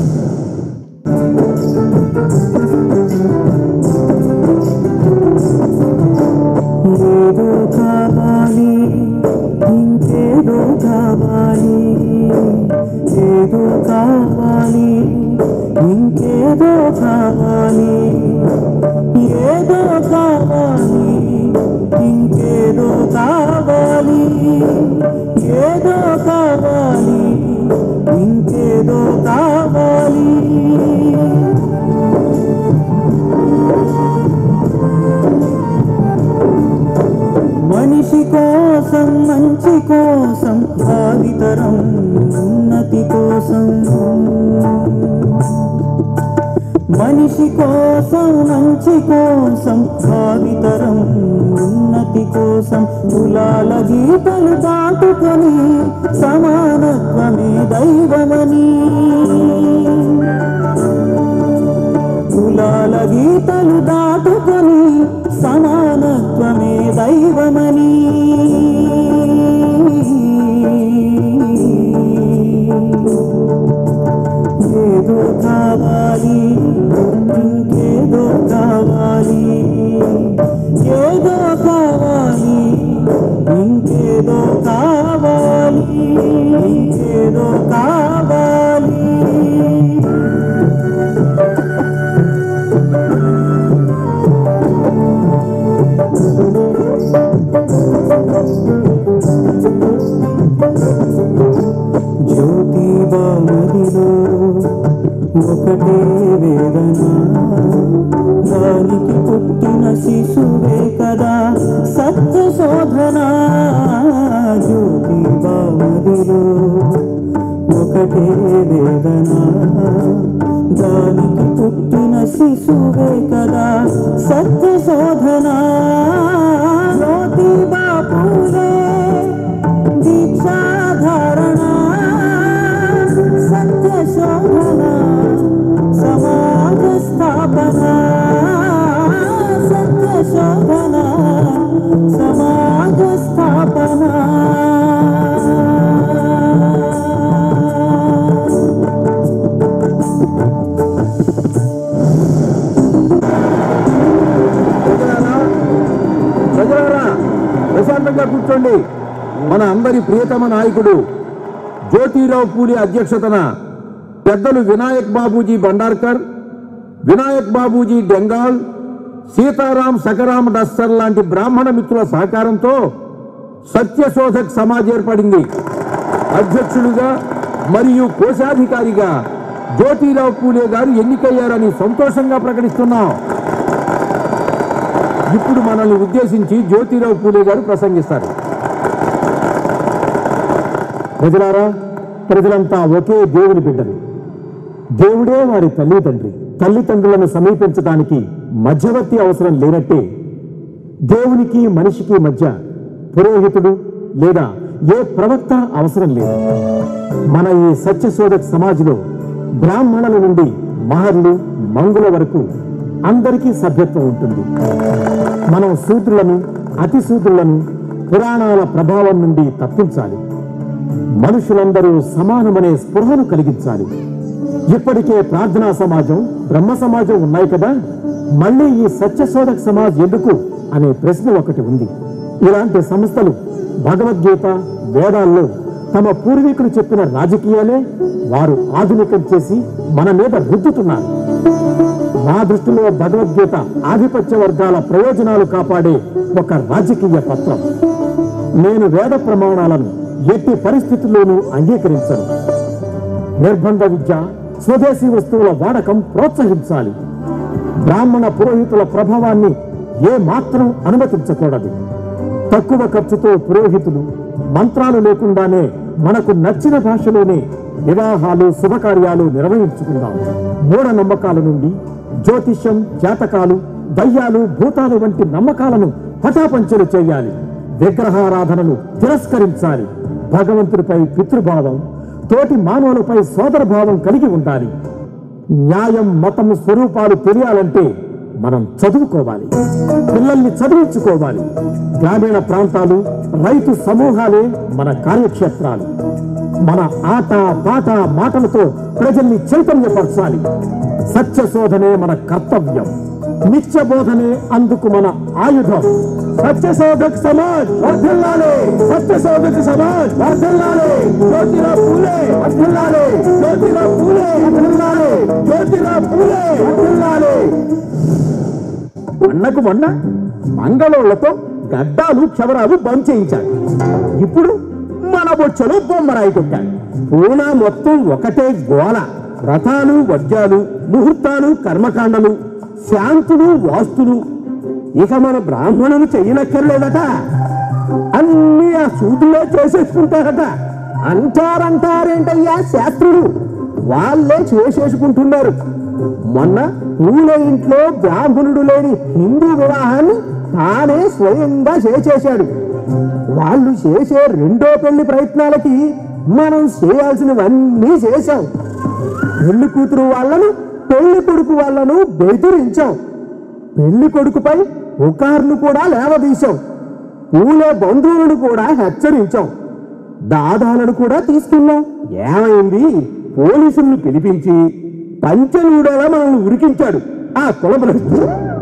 ఏదో కావాలి ఇంకేదో కావాలి ఏదో కావాలి ఇంకేదో కావాలి ఏదో కావాలి ఇంకేదో కావాలి ఏదో కావాలి ఇంకేదో కావాలి మనిషి కోసం మంచి కోసం భావితరం ఉన్నతి కోసం మనిషి కోసం మంచి కోసం భావితరం ఉన్నతి కోసం కులాల గీతలు దాటుకొని సమానత్వమే దైవమని కులాల గీతలు దాటుకొని సమానత్వమే దైవమని ఏదో కావాలి ఇంకేదో కావాలి ఏదో కావాలి ఇంకేదో కావాలి ఇంకేదో కావాలి జ్యోతి బామదిలో ఒకటే వేదన దానికి పుట్టిన శిశువే కదా సత్య శోధన జ్యోతి బామదిలో ఒకటే వేదన దానికి పుట్టిన శిశువే కదా సత్య శోధన జ్యోతి బాపులే దీక్షాధారణ సత్య శోభన సమాజ స్థాపన సత్య శోభన సమాజ స్థాపన ప్రజలారా ప్రజలారా ప్రశాంతంగా కూర్చోండి మన అందరి ప్రియతమ నాయకుడు జ్యోతిరావు పూలే అధ్యక్షతన పెద్దలు వినాయక్ బాబూజీ బండార్కర్ వినాయక్ బాబూజీ డెంగాల్ సీతారాం సకరాం డస్సర్ లాంటి బ్రాహ్మణ మిత్రుల సహకారంతో సత్యశోధక్ సమాజ్ ఏర్పడింది అధ్యక్షులుగా మరియు కోశాధికారిగా జ్యోతిరావు పూలే గారు ఎన్నికయ్యారని సంతోషంగా ప్రకటిస్తున్నాం ఇప్పుడు మనల్ని ఉద్దేశించి జ్యోతిరావు పూలే గారు ప్రసంగిస్తారు ప్రజలారా ప్రజలంతా ఒకే దేవుని బిడ్డలు దేవుడే వారి తల్లి తండ్రి తల్లిదండ్రులను సమీపించడానికి మధ్యవర్తి అవసరం లేనట్టే దేవునికి మనిషికి మధ్య పురోహితుడు లేదా ఏ ప్రవక్త అవసరం లేదు మన ఈ సత్యశోధక్ సమాజ్లో బ్రాహ్మణుల నుండి మహర్లు మంగుల వరకు అందరికీ సభ్యత్వం ఉంటుంది మనం శూద్రులను అతి శూద్రులను పురాణాల ప్రభావం నుండి తప్పించాలి మనుషులందరూ సమానమనే స్పృహను కలిగించాలి ఇప్పటికే ప్రార్థనా సమాజం బ్రహ్మ సమాజం ఉన్నాయి కదా మళ్ళీ ఈ సత్యశోధక్ సమాజ్ ఎందుకు అనే ప్రశ్న ఒకటి ఉంది ఇలాంటి సంస్థలు భగవద్గీత వేదాల్లో తమ పూర్వీకులు చెప్పిన రాజకీయాలే వారు ఆధునికం చేసి మన మీద రుద్దుతున్నారు నా దృష్టిలో భగవద్గీత ఆధిపత్య వర్గాల ప్రయోజనాలు కాపాడే ఒక రాజకీయ పత్రం నేను వేద ప్రమాణాలను ఎట్టి పరిస్థితుల్లోనూ అంగీకరించను నిర్బంధ విద్య స్వదేశీ వస్తువుల వాడకం ప్రోత్సహించాలి బ్రాహ్మణ పురోహితుల ప్రభావాన్ని ఏ మాత్రం అనుమతించకూడదు తక్కువ ఖర్చుతో పురోహితులు మంత్రాలు లేకుండానే మనకు నచ్చిన భాషలోనే వివాహాలు శుభకార్యాలు నిర్వహించుకుందాం మూఢనమ్మకాల నుండి జ్యోతిష్యం జాతకాలు దయ్యాలు భూతాలు వంటి నమ్మకాలను పటాపంచలు చేయాలి విగ్రహారాధనను తిరస్కరించాలి భగవంతుడిపై పితృభావం తోటి మానవులపై సోదర భావం కలిగి ఉండాలి న్యాయం మతం స్వరూపాలు తెలియాలంటే మనం చదువుకోవాలి పిల్లల్ని చదివించుకోవాలి గ్రామీణ ప్రాంతాలు రైతు సమూహాలే మన కార్యక్షేత్రాలు మన ఆట పాట మాటలతో ప్రజల్ని చైతన్యపరచాలి సత్య శోధనే మన కర్తవ్యం నిత్య బోధనే అందుకు మన ఆయుధం సత్య శోధక్ సమాజ్ వర్ధిల్లాలి సత్య శోధక్ సమాజ్ వర్ధిల్లాలి జ్యోతిరావు పూలే వర్ధిల్లాలి జ్యోతిరావు పూలే వర్ధిల్లాలి జ్యోతిరావు పూలే వర్ధిల్లాలి మొన్నకు మొన్న మంగళోళ్లతో గడ్డాలు క్షవరాలు బంద్ చేయించాడు ఇప్పుడు మన బొచ్చలు బొమ్మరాయి కొట్టాడు పూనా మొత్తం ఒకటే గోల వ్రతాలు వడ్యాలు ముహూర్తాలు కర్మకాండలు శాంతులు వాస్తులు ఇక మన బ్రాహ్మణులు చెయ్యనక్కర్లేదట అన్ని ఆ సూదులే చేసేసుకుంటారట అంటారంటారేంటయ్యా శాస్త్రులు వాళ్ళే చేసేసుకుంటున్నారు మొన్న పూల ఇంట్లో బ్రాహ్మణుడు లేని హిందూ వివాహాన్ని తానే స్వయంగా చేసేశాడు వాళ్ళు చేసే రెండో పెళ్లి ప్రయత్నాలకి మనం చేయాల్సినవన్నీ చేశాం పెళ్లి కూతురు వాళ్ళను పెళ్లి కొడుకు వాళ్ళను బెదిరించాం పెళ్లి కొడుకుపై పుకార్లు కూడా లేవదీశాం పూలే బంధువులను కూడా హెచ్చరించాం దాదాలను కూడా తీసుకున్నాం ఏమైంది పోలీసుల్ని పిలిపించి పంచనూడేలా మనల్ని ఉరికించాడు ఆ కులబలస్తు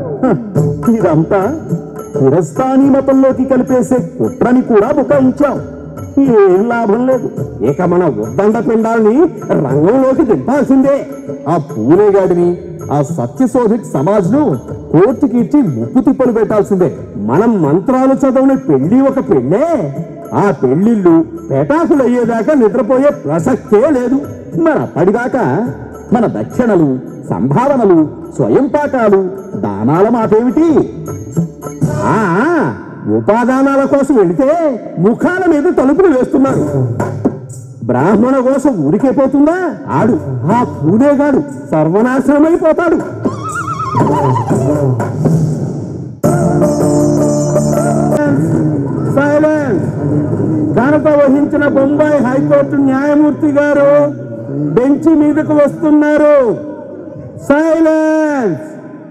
ఇదంతా పురస్థానీ మతంలోకి కలిపేసే కుట్రని కూడా బుకాయించాం ఏం లాభం లేదు ఇక మన ఉద్దండ పిండాల్ని రంగంలోకి దింపాల్సిందే ఆ పూలేగాడిని ఆ సత్యశోధిక్ సమాజ్ ను కోర్టుకి ఇచ్చి ముప్పు తిప్పలు పెట్టాల్సిందే మనం మంత్రాలు చదవని పెళ్లి ఒక పెళ్ళే ఆ పెళ్లిళ్ళు పెటాకులు అయ్యేదాకా నిద్రపోయే ప్రసక్తే లేదు మన అప్పటిదాకా మన దక్షిణలు సంభావనలు స్వయం పాకాలు దానాల మాటేమిటి ఆ ఉపాదానాల కోసం వెళితే ముఖాల మీద తలుపులు వేస్తున్నారు బ్రాహ్మణ కోసం ఊరికే పోతుందా ఆడు ఆ పూనేగాడు సర్వనాశనమైపోతాడు సైలెన్స్ ఘనత వహించిన బొంబాయి హైకోర్టు న్యాయమూర్తి గారు బెంచి మీదకు వస్తున్నారు సైలెన్స్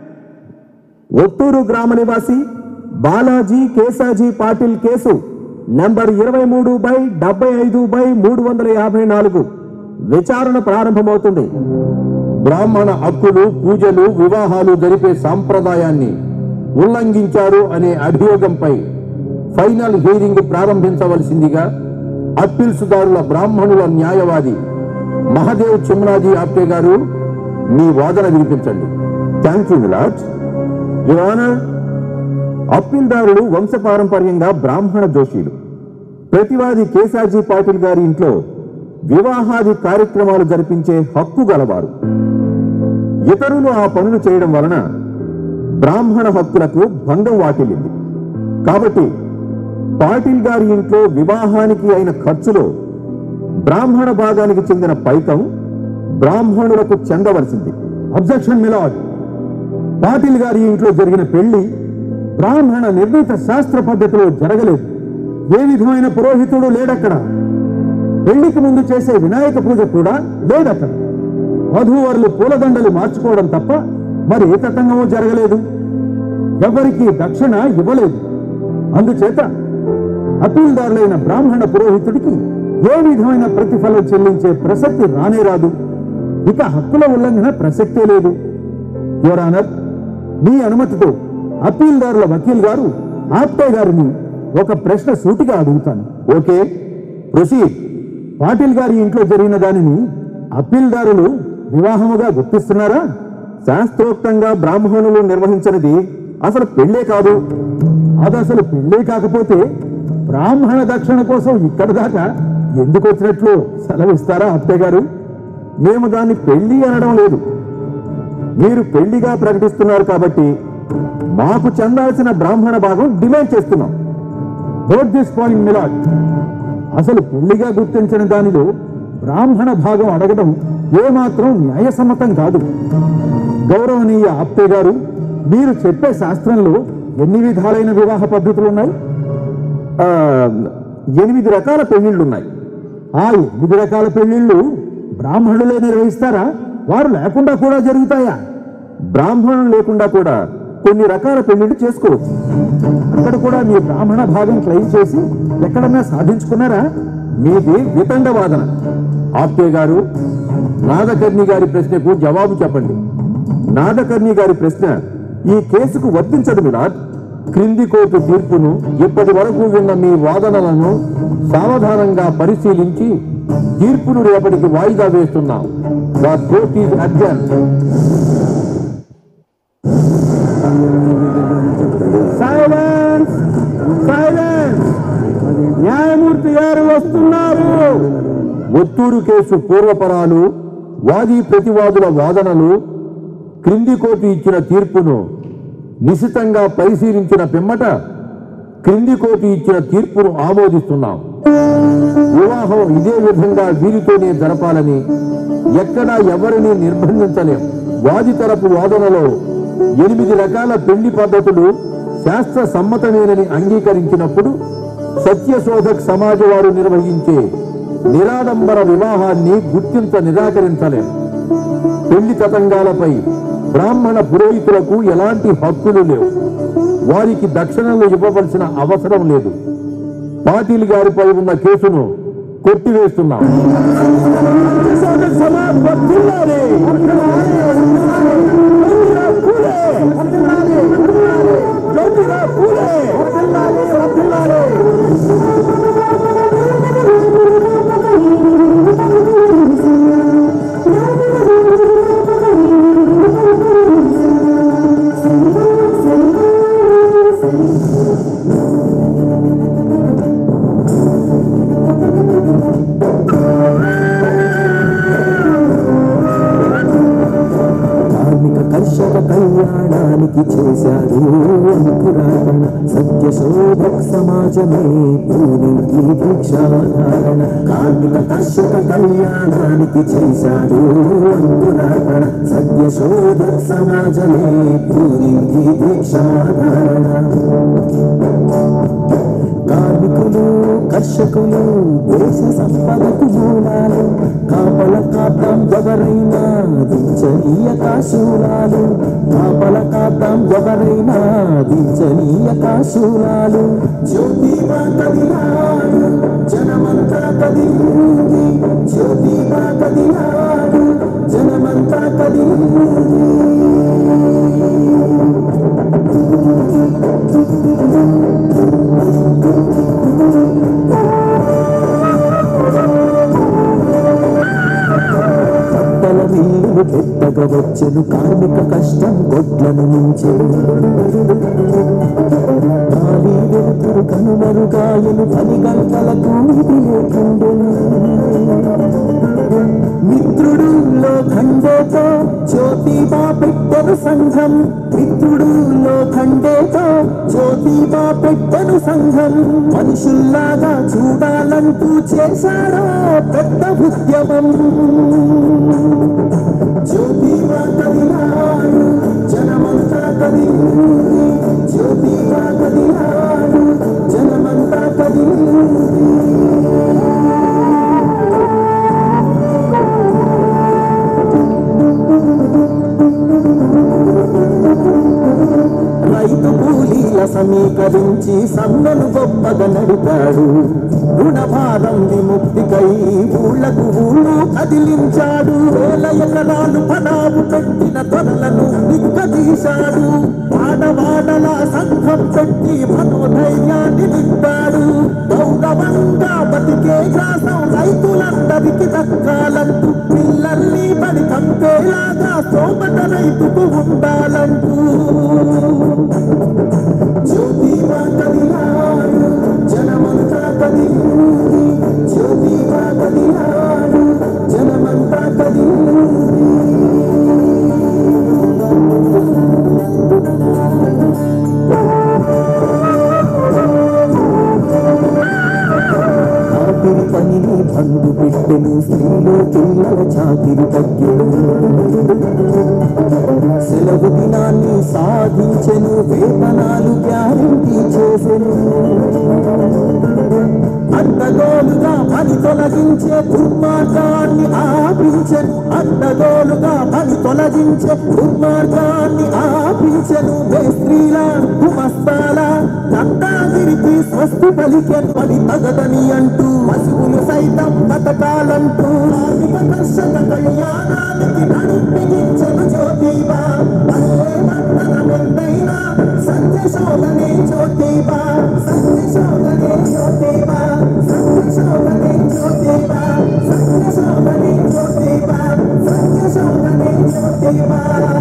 ఒట్టూరు గ్రామ నివాసి బాలాజీ కేసాజీ పాటిల్ కేసు నంబర్ ఇరవై మూడు బై డెబ్బై ఐదు బై మూడు వందల యాభై నాలుగు విచారణ ప్రారంభమవుతుంది బ్రాహ్మణ హక్కులు పూజలు వివాహాలు జరిపే సాంప్రదాయాన్ని ఉల్లంఘించారు అనే అభియోగంపై ఫైనల్ హీరింగ్ ప్రారంభించవలసిందిగా అప్పీల్సుదారుల బ్రాహ్మణుల న్యాయవాది మహదేవ్ చిమ్నాజీ ఆప్టే గారు మీ వాదన వినిపించండి థ్యాంక్ యూ మిలాడ్ యువర్ అప్పీల్దారులు వంశపారంపర్యంగా బ్రాహ్మణ జోషీలు ప్రతివాది కేసాజీ పాటిల్ గారి ఇంట్లో వివాహాది కార్యక్రమాలు జరిపించే హక్కు గలవారు ఇతరులు ఆ పనులు చేయడం వలన బ్రాహ్మణ హక్కులకు భంగం వాటిల్లింది కాబట్టి పాటిల్ గారి ఇంట్లో వివాహానికి అయిన ఖర్చులో బ్రాహ్మణ భాగానికి చెందిన పైకం బ్రాహ్మణులకు చెందవలసింది అబ్జెక్షన్ మిలాడ్ పాటిల్ గారి ఇంట్లో జరిగిన పెళ్లి బ్రాహ్మణ నిర్ణీత శాస్త్ర పద్ధతిలో జరగలేదు ఏ విధమైన పురోహితుడు లేడక్కడ పెళ్లికి ముందు చేసే వినాయక పూజ కూడా లేదక్కడ వధూవరులు పూలదండలు మార్చుకోవడం తప్ప మరి ఏ తతంగమూ జరగలేదు ఎవరికీ దక్షిణ ఇవ్వలేదు అందుచేత అప్పీల్దారులైన బ్రాహ్మణ పురోహితుడికి ఏ విధమైన ప్రతిఫలం చెల్లించే ప్రసక్తి రానే రాదు ఇక హక్కుల ఉల్లంఘన ప్రసక్తే లేదు యువరానర్ మీ అనుమతితో అప్పీల్దారుల వకీల్ గారు ఆప్టే గారిని ఒక ప్రశ్న సూటిగా అడుగుతాను ఓకే ప్రొసీడ్ పాటిల్ గారి ఇంట్లో జరిగిన దానిని అప్పీల్దారులు వివాహముగా గుర్తిస్తున్నారా శాస్త్రోక్తంగా బ్రాహ్మణులు నిర్వహించినది అసలు పెళ్ళే కాదు అది అసలు పెళ్ళే కాకపోతే బ్రాహ్మణ దక్షిణ కోసం ఇక్కడ దాకా ఎందుకు వచ్చినట్లు సెలవిస్తారా అత్తే గారు మేము దాన్ని పెళ్లి అనడం లేదు మీరు పెళ్లిగా ప్రకటిస్తున్నారు కాబట్టి మాకు చెందాల్సిన బ్రాహ్మణ భాగం డిమాండ్ చేస్తున్నాం బోట్ దిస్ పాయింట్ మిలాడ్ అసలు పెళ్లిగా గుర్తించిన దానిలో బ్రాహ్మణ భాగం అడగడం ఏమాత్రం న్యాయసమ్మతం కాదు గౌరవనీయ ఆప్తే గారు మీరు చెప్పే శాస్త్రంలో ఎన్ని విధాలైన వివాహ పద్ధతులు ఉన్నాయి ఆ, ఎనిమిది రకాల పెళ్లిళ్ళున్నాయి ఆ ఎనిమిది రకాల పెళ్లిళ్ళు బ్రాహ్మణులే నిర్వహిస్తారా వారు లేకుండా కూడా జరుగుతాయా బ్రాహ్మణులు లేకుండా కూడా కొన్ని రకాల పెళ్లిళ్ళు చేసుకోవచ్చు అక్కడ కూడా మీ బ్రాహ్మణ భాగం క్లెయిమ్ చేసి ఎక్కడన్నా సాధించుకున్నారా మీది వితండ వాదన ఆప్తే గారు నాదకర్ణి గారి ప్రశ్నకు జవాబు చెప్పండి నాదకర్ణి గారి ప్రశ్న ఈ కేసుకు వర్తించదు మిలాద్ క్రింది కోర్టు తీర్పును ఇప్పటి వరకు విన్న మీ వాదనలను సావధానంగా పరిశీలించి తీర్పును రేపటికి వాయిదా వేస్తున్నాం the court is adjourn silence silence న్యాయమూర్తి గారు వస్తున్నారు ఒత్తూరు కేసు పూర్వపరాలు వాది ప్రతివాదుల వాదనలు క్రింది కోర్టు ఇచ్చిన తీర్పును నిశితంగా పరిశీలించిన పిమ్మట క్రింది కోర్టు ఇచ్చిన తీర్పును ఆమోదిస్తున్నాం వివాహం ఇదే విధంగా వీరితోనే జరపాలని ఎక్కడా ఎవరిని నిర్బంధించలేం వాది తరపు వాదనలో ఎనిమిది రకాల పెళ్లి పద్ధతులు శాస్త్ర సమ్మతమేనని అంగీకరించినప్పుడు సత్యశోధక్ సమాజ వారు నిర్వహించే నిరాడంబర వివాహాన్ని గుర్తించ నిరాకరించలేం పెళ్లి తతంగాలపై బ్రాహ్మణ పురోహితులకు ఎలాంటి హక్కులు లేవు వారికి దక్షిణలు ఇవ్వవలసిన అవసరం లేదు పాటిల్ గారిపై ఉన్న కేసును కొట్టివేస్తున్నాం కార్మిక కర్షక కళ్యాణానికి చేశారు అంకురార్పణ సత్యశోధక్ సమాజమే పూర్ణించి దీక్షాధారణ కార్మిక కర్షక కళ్యాణానికి చేశారు అంకురార్పణ సత్యశోధక్ సమాజమే పూర్ణించి దీక్షాధారణ కార్మికులు కర్షకులు దేశ సంపదకు మూలాలు కాపల కాద్దాం ఎవరైనా దించనీయక శూలాలు కాపల కాద్దాం ఎవరైనా దించనీయక శూలాలు జ్యోతిబా కదిలాడు జనమంతా కదిలింది జ్యోతిబా కదిలాడు జనమంతా కదిలింది కట్టల వీలు పెట్టగా వచ్చెను కార్మిక కష్టం గొడ్లను మించెను గాలి వెలుతురు కనుమరుగాయను పని గంటలకు ఇది లేకుండెను మిత్రుడు లోఖండేతో జ్యోతిబా పెట్టెను సంఘం మిత్రుడు లోఖండేతో జ్యోతిబా పెట్టెను సంఘం మనుషుల్లాగా చూడాలంటూ చేశాడో పెద్ద ఉద్యమం జ్యోతిబా కదిలాడు జనమంతా కదిలింది జ్యోతిబా కదిలాడు జనమంతా కదిలింది రైతు కూలీల సమీకరించి సమ్మెను గొప్పగా నడిపాడు రుణభారం విముక్తికై ఊళ్ళకు ఊళ్ళు కదిలించాడు వేల ఎకరాలు పడావు పెట్టిన తొరలను నిక్కదీశాడు వాడవాడల సంఘం పెట్టి మనోధైర్యాన్ని నింపాడు గౌరవంగా బతికే గ్రాసం రైతులందరికీ దక్కాలంటూ పిల్లల్ని బడి కంపేలాగా సోమట రైతుకు ఉండాలంటూ జ్యోతిబా కదిలాడు జనమంతా కదిలింది జ్యోతిబా కదిలాడు జనమంతా కదిలింది కాపీ వేడి తగ్గిను సెలవు దినాన్ని సాధించెను వేతనాలు గ్యారంటీ చేసెను అడ్డగోలుగా పని తొలగించే దుర్మార్గాన్ని ఆపించెను అడ్డగోలుగా పని తొలగించే దుర్మార్గాన్ని ఆపించెను మేస్త్రీల గుమస్తాల దండాగిరికి స్వస్తి పలికెను పని తగదని అంటూ పశువులు సైతం బతకాలంటూ కార్మిక కర్షక కళ్యాణానికి నడిపించను జ్యోతిబా పల్లె మండల ముందైనా సత్య శోధనే జ్యోతిబా సత్య శోధనే జ్యోతిబా సత్య శోధనే జ్యోతిబా సత్య శోధనే జ్యోతిబా సత్య శోధనే జ్యోతిబా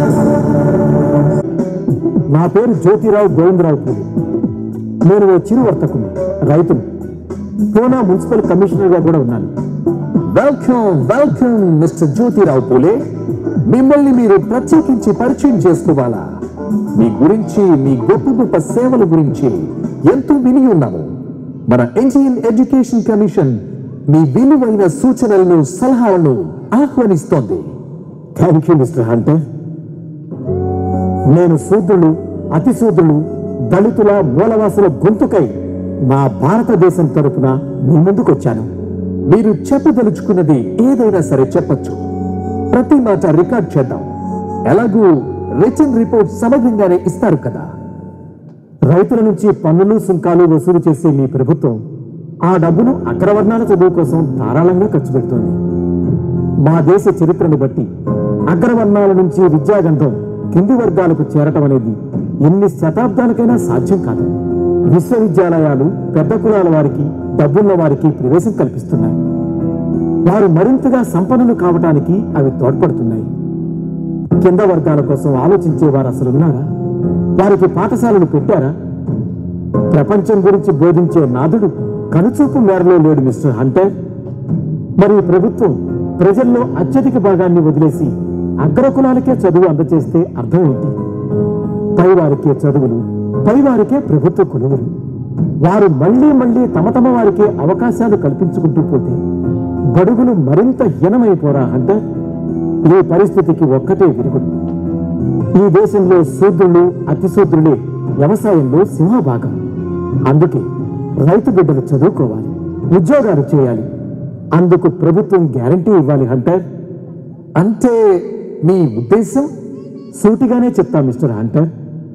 నా పేరు జ్యోతిరావు గోవిందరావు పూలి నేను ఓ చిరు వర్తకుని రైతును పూనా మున్సిపల్ కమిషనర్గా కూడా ఉన్నాను welcome welcome mister Jyotirao Phule మిమ్మల్ని మీరు ప్రత్యేకించి పరిచయం చేసుకోవాలా మీ గురించి మీ గొప్ప గొప్ప సేవల గురించి ఎంతో విని ఉన్నాము మన ఇండియన్ ఎడ్యుకేషన్ కమిషన్ మీ విలువైన సూచనలను సలహాలను ఆహ్వానిస్తోంది థ్యాంక్ యూ మిస్టర్ హంటర్ నేను శూద్రులు అతిశూద్రులు దళితుల మూలవాసుల గొంతుకై నా భారతదేశం తరపున మీ ముందుకొచ్చాను మీరు చెప్పదలుచుకున్నది ఏదైనా సరే చెప్పొచ్చు ప్రతి మాట రికార్డ్ చేద్దాం ఎలాగూ రిటర్న్ రిపోర్ట్ సమగ్రంగానే ఇస్తారు కదా రైతుల నుంచి పన్నులు సుంకాలు వసూలు చేసే మీ ప్రభుత్వం ఆ డబ్బును అగ్రవర్ణాల చదువు కోసం ధారాళంగా ఖర్చు పెడుతోంది మా దేశ చరిత్రను బట్టి అగ్రవర్ణాల నుంచి విద్యాగంధం కింది వర్గాలకు చేరటం అనేది ఎన్ని శతాబ్దాలకైనా సాధ్యం కాదు విశ్వవిద్యాలయాలు పెద్ద కులాల వారికి డబ్బున్న వారికి ప్రవేశం కల్పిస్తున్నాయి వారు మరింతగా సంపన్నులు కావటానికి అవి తోడ్పడుతున్నాయి కింద వర్గాల కోసం ఆలోచించే వారు అసలు ఉన్నారా వారికి పాఠశాలలు పెట్టారా ప్రపంచం గురించి బోధించే నాదుడు కనుచూపు మేరలో లేడు మిస్టర్ హంటర్ మరి ఈ ప్రభుత్వం ప్రజల్లో అత్యధిక భాగాన్ని వదిలేసి అగ్రకులాలకే చదువు అందచేస్తే అర్థం ఏంటి పైవారికే చదువులు పైవారికే ప్రభుత్వ కొలువులు వారు మళ్ళీ మళ్ళీ తమ తమ వారికే అవకాశాలు కల్పించుకుంటూ పోతే బడుగులు మరింత హీనమైపోరా అంటే ఈ పరిస్థితికి ఒక్కటే విరుగుడు ఈ దేశంలో శూద్రులు అతిశూద్రులే వ్యవసాయంలో సింహభాగం అందుకే రైతు బిడ్డలు చదువుకోవాలి ఉద్యోగాలు చేయాలి అందుకు ప్రభుత్వం గ్యారంటీ ఇవ్వాలి హంటర్ అంటే మీ ఉద్దేశం సూటిగానే చెప్తా మిస్టర్ హంటర్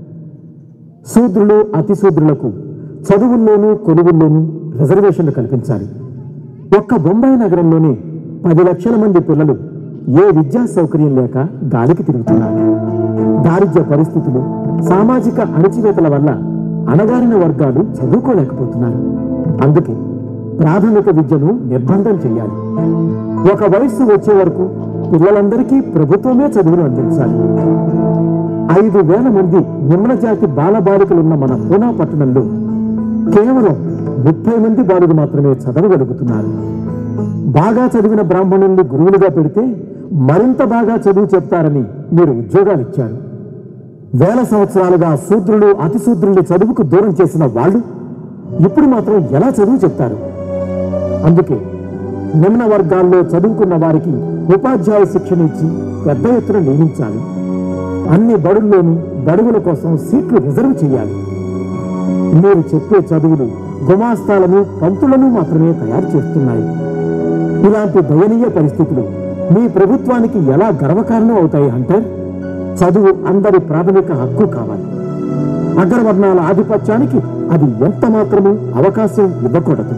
శూద్రులు అతిశూద్రులకు చదువుల్లోనూ కొలువుల్లోనూ రిజర్వేషన్లు కల్పించాలి ఒక్క బొంబాయి నగరంలోనే పది లక్షల మంది పిల్లలు ఏ విద్యా సౌకర్యం లేక గాలికి తిరుగుతున్నారు దారిద్ర్య పరిస్థితులు సామాజిక అణచివేతల వల్ల అణగారిన వర్గాలు చదువుకోలేకపోతున్నారు అందుకే ప్రాథమిక విద్యను నిర్బంధం చేయాలి ఒక వయస్సు వచ్చే వరకు పిల్లలందరికీ ప్రభుత్వమే చదువును అందించాలి ఐదు వేల మంది నిమ్న జాతి బాలబాలికలున్న మన పూనా పట్టణంలో కేవలం ముప్పై మంది బాలులు మాత్రమే చదవగలుగుతున్నారు బాగా చదివిన బ్రాహ్మణుల్ని గురువులుగా పెడితే మరింత బాగా చదువు చెప్తారని మీరు ఉద్యోగాలు ఇచ్చారు వేల సంవత్సరాలుగా శూద్రులు అతిశూద్రుల్ని చదువుకు దూరం చేసిన వాళ్ళు ఇప్పుడు మాత్రం ఎలా చదువు చెప్తారు అందుకే నిమ్న వర్గాల్లో చదువుకున్న వారికి ఉపాధ్యాయ శిక్షణ ఇచ్చి పెద్ద ఎత్తున నియమించాలి అన్ని బడుల్లోనూ బడుగుల కోసం సీట్లు రిజర్వ్ చేయాలి మీరు చెప్పే చదువులు గుమాస్తాలను పంతులను మాత్రమే తయారు చేస్తున్నాయి ఇలాంటి దయనీయ పరిస్థితులు మీ ప్రభుత్వానికి ఎలా గర్వకారణం అవుతాయి అంటే చదువు అందరి ప్రాథమిక హక్కు కావాలి అగ్రవర్ణాల ఆధిపత్యానికి అది ఎంత మాత్రమూ అవకాశం ఇవ్వకూడదు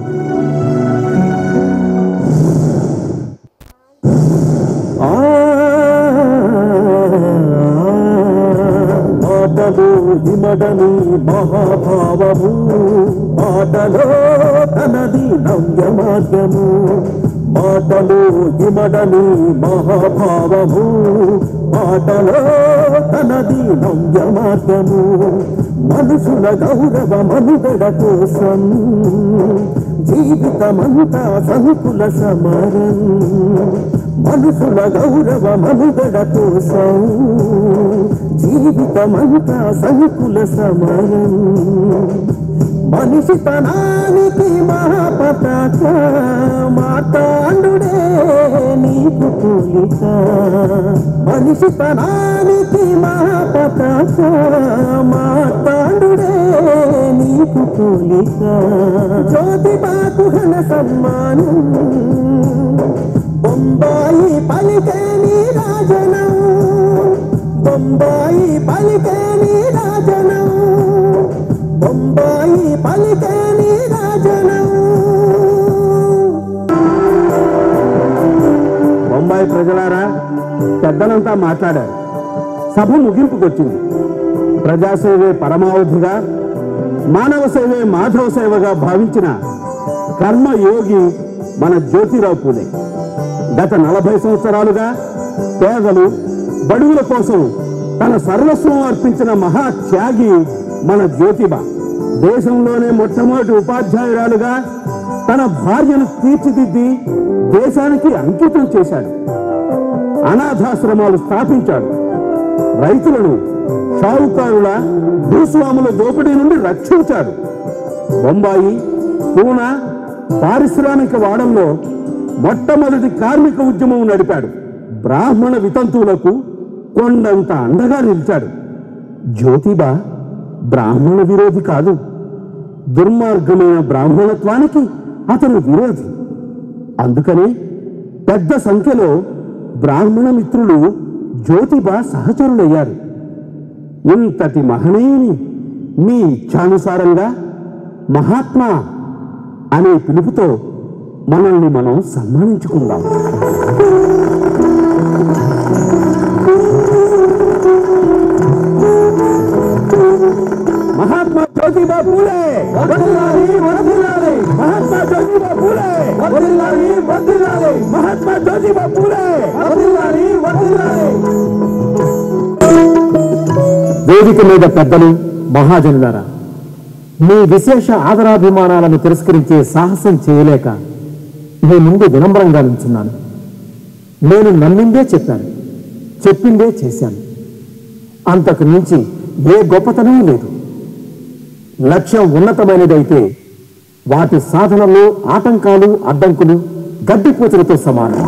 మాటలు ఇమడని మహాభావము మాటలో తనది నవ్య మార్గము మాటలు ఇమడని మహాభావము మాటలో తనది నవ్య మార్గము మనుషుల గౌరవ మనుగడ కోసం జీవితమంతా సంకుల సమరం మనుషుల గౌరవ మనుగడ కోసం జీవితమంతా సంకుల సమరం మనిషి తనానికి మహాపతాక మార్తాండుడే నీకు పోలిక మనిషి తనానికి మహాపతాక మార్తాండుడే నీకు పోలిక జ్యోతి బాకు ఘన సన్మానం బొంబాయి పలికే నీ రాజనం బొంబాయి పలికే నీ రాజనం బొంబాయి పలికే నీ రాజనం బొంబాయి ప్రజలారా పెద్దలంతా మాట్లాడారు సభ ముగింపుకొచ్చింది ప్రజాసేవే పరమావధిగా మానవ సేవే మాధవ సేవగా భావించిన కర్మయోగి మన జ్యోతిరావు పూలే గత నలభై సంవత్సరాలుగా పేదలు బడుగుల కోసం తన సర్వస్వం అర్పించిన మహా త్యాగి మన జ్యోతిబ దేశంలోనే మొట్టమొదటి ఉపాధ్యాయురాలుగా తన భార్యను తీర్చిదిద్ది దేశానికి అంకితం చేశాడు అనాథాశ్రమాలు స్థాపించాడు రైతులను షావుకారుల భూస్వాముల దోపిడీ నుండి రక్షించాడు బొంబాయి పూనా పారిశ్రామిక వాడంలో మొట్టమొదటి కార్మిక ఉద్యమం నడిపాడు బ్రాహ్మణ వితంతువులకు కొండంత అండగా నిలిచాడు జ్యోతిబా బ్రాహ్మణ విరోధి కాదు దుర్మార్గమైన బ్రాహ్మణత్వానికి అతను విరోధి అందుకనే పెద్ద సంఖ్యలో బ్రాహ్మణ మిత్రులు జ్యోతిబా సహచరులయ్యారు ఇంతటి మహనీయుని మీ ఇచ్ఛానుసారంగా మహాత్మా అనే పిలుపుతో మనల్ని మనం సన్మానించుకుందాం మహాత్మా జ్యోతిబా పూలే వర్ధిల్లాలి, వర్ధిల్లాలి. మహాత్మా జ్యోతిబా పూలే వర్ధిల్లాలి, వర్ధిల్లాలి. మహాత్మా జ్యోతిబా పూలే వర్ధిల్లాలి, వర్ధిల్లాలి. వేదిక మీద పెద్దలు మహాజనులారా మీ విశేష ఆదరాభిమానాలను తిరస్కరించే సాహసం చేయలేక మీ ముందు వినమ్రంగా నిల్చున్నాను నేను నమ్మిందే చెప్పాను చెప్పిందే చేశాను అంతకు మించి ఏ గొప్పతనం లేదు లక్ష్యం ఉన్నతమైనదైతే వాటి సాధనలో ఆటంకాలు అడ్డంకులు గడ్డిపూచలతో సమానం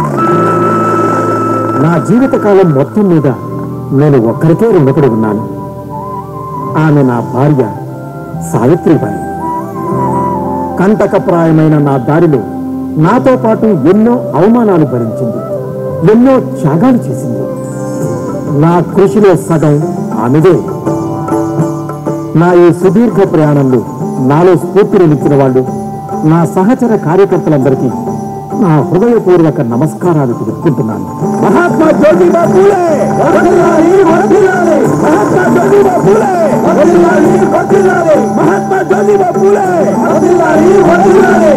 నా జీవితకాలం మొత్తం మీద నేను ఒక్కరికే రుణపడి ఉన్నాను ఆమె నా భార్య సావిత్రిబాయి కంటకప్రాయమైన నా దారిలో నాతో పాటు ఎన్నో అవమానాలు భరించింది ఎన్నో త్యాగాలు చేసింది నా కృషిలో సగం ఆమెదే నా ఈ సుదీర్ఘ ప్రయాణంలో నాలో స్ఫూర్తిని నిచ్చిన వాళ్ళు నా సహచర కార్యకర్తలందరికీ నా హృదయపూర్వక నమస్కారాలు తెలుపుకుంటున్నాను మహాత్మా జ్యోతిబా పూలే వర్ధిల్లాలి, వర్ధిల్లాలి. మహాత్మా జ్యోతిబా పూలే వర్ధిల్లాలి, వర్ధిల్లాలి. మహాత్మా జ్యోతిబా పూలే వర్ధిల్లాలి, వర్ధిల్లాలి.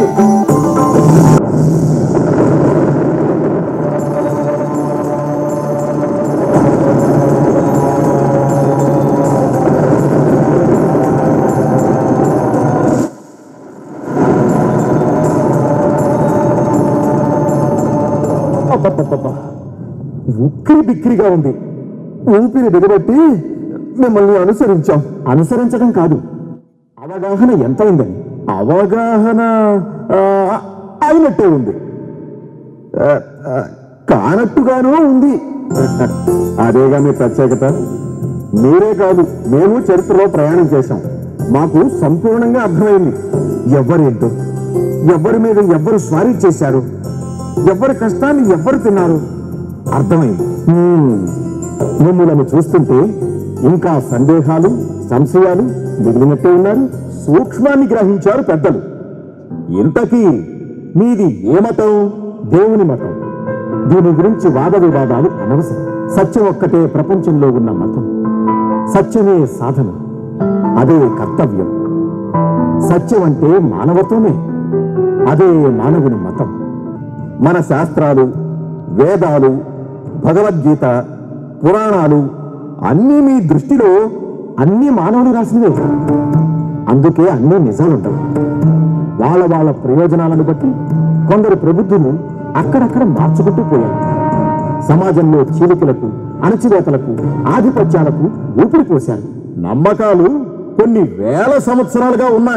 అబ్బబ్బబ్బబ్బా. ఉక్కిరి బిక్కిరిగా ఉంది ఊపిరి బిగబట్టి మిమ్మల్ని అనుసరించాం అనుసరించడం కాదు అవగాహన ఎంత ఉందని అవగాహన ఆ, అయినట్టే ఉంది ఆ, ఆ, కానట్టుగానూ ఉంది అదేగా మీ ప్రత్యేకత మీరే కాదు మేము చరిత్రలో ప్రయాణం చేశాం మాకు సంపూర్ణంగా అర్థమైంది ఎవరేంటో ఎవరి మీద ఎవరు స్వారీ చేశారు ఎవరి కష్టాన్ని ఎవరు తిన్నారు అర్థమైంది హ్మ్. మిమ్మల్ని చూస్తుంటే ఇంకా సందేహాలు సంశయాలు మిగిలినట్టే ఉన్నారు సూక్ష్మాన్ని గ్రహించారు పెద్దలు ఇంతకీ మీది ఏ మతం దేవుని మతం దీని గురించి వాద వివాదాలు అనవసరం సత్యం ఒక్కటే ప్రపంచంలో ఉన్న మతం సత్యమే సాధన అదే కర్తవ్యం సత్యం అంటే మానవత్వమే అదే మానవుని మతం మన శాస్త్రాలు వేదాలు భగవద్గీత పురాణాలు అన్నీ మీ దృష్టిలో అన్ని మానవులు రాసినవే అందుకే అన్ని నిజాలుండవు వాళ్ళ వాళ్ళ ప్రయోజనాలను బట్టి కొందరు ప్రబుద్ధులు అక్కడక్కడ మార్చుకుంటూ పోయారు సమాజంలో చీలికలకు అణచివేతలకు ఆధిపత్యాలకు ఊపిరి పోశారు నమ్మకాలు కొన్ని వేల సంవత్సరాలుగా ఉన్నాయి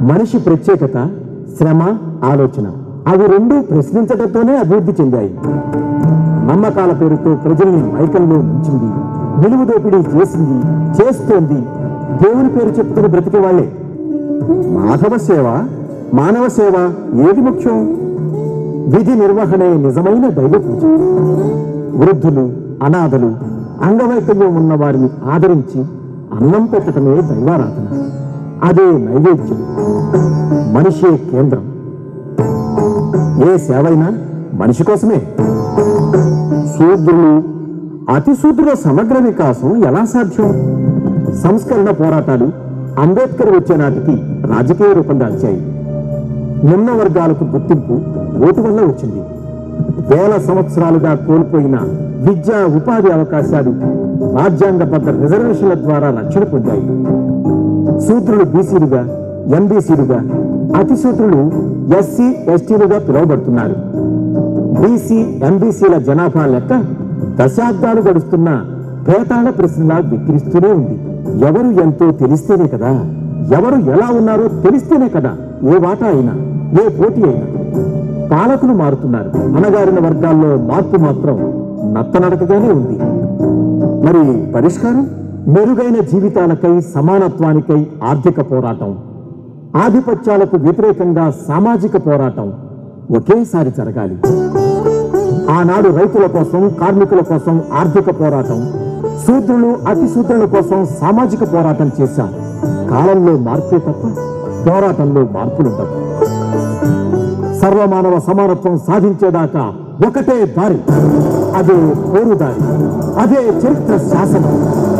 మనిషి ప్రత్యేకత శ్రమ ఆలోచన అవి రెండు ప్రశ్నించడంతోనే అభివృద్ధి చెందాయి నమ్మకాల పేరుతో ప్రజల్ని మైకంలో ఉంచింది నిలువు దోపిడీ చేసింది చేస్తోంది దేవుని పేరు చెప్పుకుని బ్రతికే వాళ్ళే మాధవ సేవ మానవ సేవ ఏది ముఖ్యం విధి నిర్వహణే నిజమైన దైవ పూజ వృద్ధులు అనాథలు అంగవైకల్యం ఉన్న వారిని ఆదరించి అన్నం పెట్టడమే దైవారాధన అదే నైవేద్యం మనిషే కేంద్రం ఏ సేవైనా మనిషి కోసమే శూద్రులు అతి శూద్రుల సమగ్ర వికాసం ఎలా సాధ్యం సంస్కరణ పోరాటాలు అంబేద్కర్ వచ్చే నాటికి రాజకీయ రూపం దాల్చాయి నిమ్న వర్గాలకు గుర్తింపు ఓటు వల్ల వచ్చింది వేల సంవత్సరాలుగా కోల్పోయిన విద్యా ఉపాధి అవకాశాలు రాజ్యాంగబద్ధ రిజర్వేషన్ల ద్వారా రక్షణ పొందాయి శూద్రులు బీసీలుగా ఎంబీసీలుగా అతి శూద్రులు ఎస్సీ ఎస్టీలుగా పిలువబడుతున్నారు బీసీ ఎంబీసీల జనాభా లెక్క దశాబ్దాలు గడుస్తున్న పేతాళ ప్రశ్నలా విక్రిస్తూనే ఉంది ఎవరు ఎంతో తెలిస్తేనే కదా ఎవరు ఎలా ఉన్నారో తెలిస్తేనే కదా ఏ వాటా అయినా ఏ పోటీ అయినా పాలకులు మారుతున్నారు అణగారిన వర్గాల్లో మార్పు మాత్రం నత్తనడకగానే ఉంది మరి పరిష్కారం మెరుగైన జీవితాలకై సమానత్వానికై ఆర్థిక పోరాటం ఆధిపత్యాలకు వ్యతిరేకంగా సామాజిక పోరాటం ఒకేసారి జరగాలి ఆనాడు రైతుల కోసం కార్మికుల కోసం ఆర్థిక పోరాటం శూద్రులు అతి శూద్రుల కోసం సామాజిక పోరాటం చేశాం కాలంలో మార్పే తప్ప పోరాటంలో మార్పులుండవు సర్వమానవ సమానత్వం సాధించేదాకా ఒకటే దారి అదే పోరు దారి అదే చరిత్ర శాసనం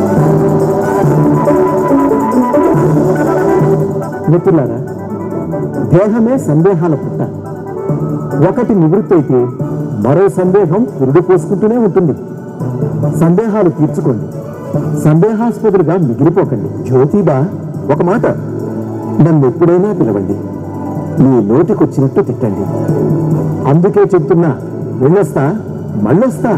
మిత్రులారా దేహమే సందేహాల పుట్ట ఒకటి నివృత్తి అయితే మరో సందేహం పురుడు పోసుకుంటూనే ఉంటుంది సందేహాలు తీర్చుకోండి సందేహాస్పదులుగా మిగిలిపోకండి జ్యోతిబా ఒక మాట నన్ను ఎప్పుడైనా పిలవండి మీ నోటికొచ్చినట్టు తిట్టండి అందుకే చెప్తున్నా వెళ్ళొస్తా మళ్ళొస్తా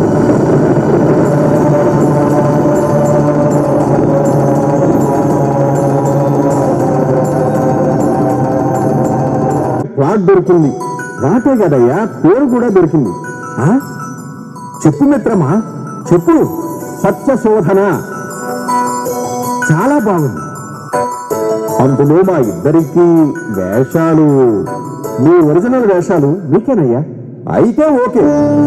ప్లాట్ దొరికింది ప్లాటే కదయ్యా పేరు కూడా దొరికింది ఆ? చెప్పు మిత్రమా చెప్పు సత్య శోధన చాలా బాగుంది అందులో మా ఇద్దరికి వేషాలు మీ ఒరిజినల్ వేషాలు మీకేనయ్యా అయితే ఓకే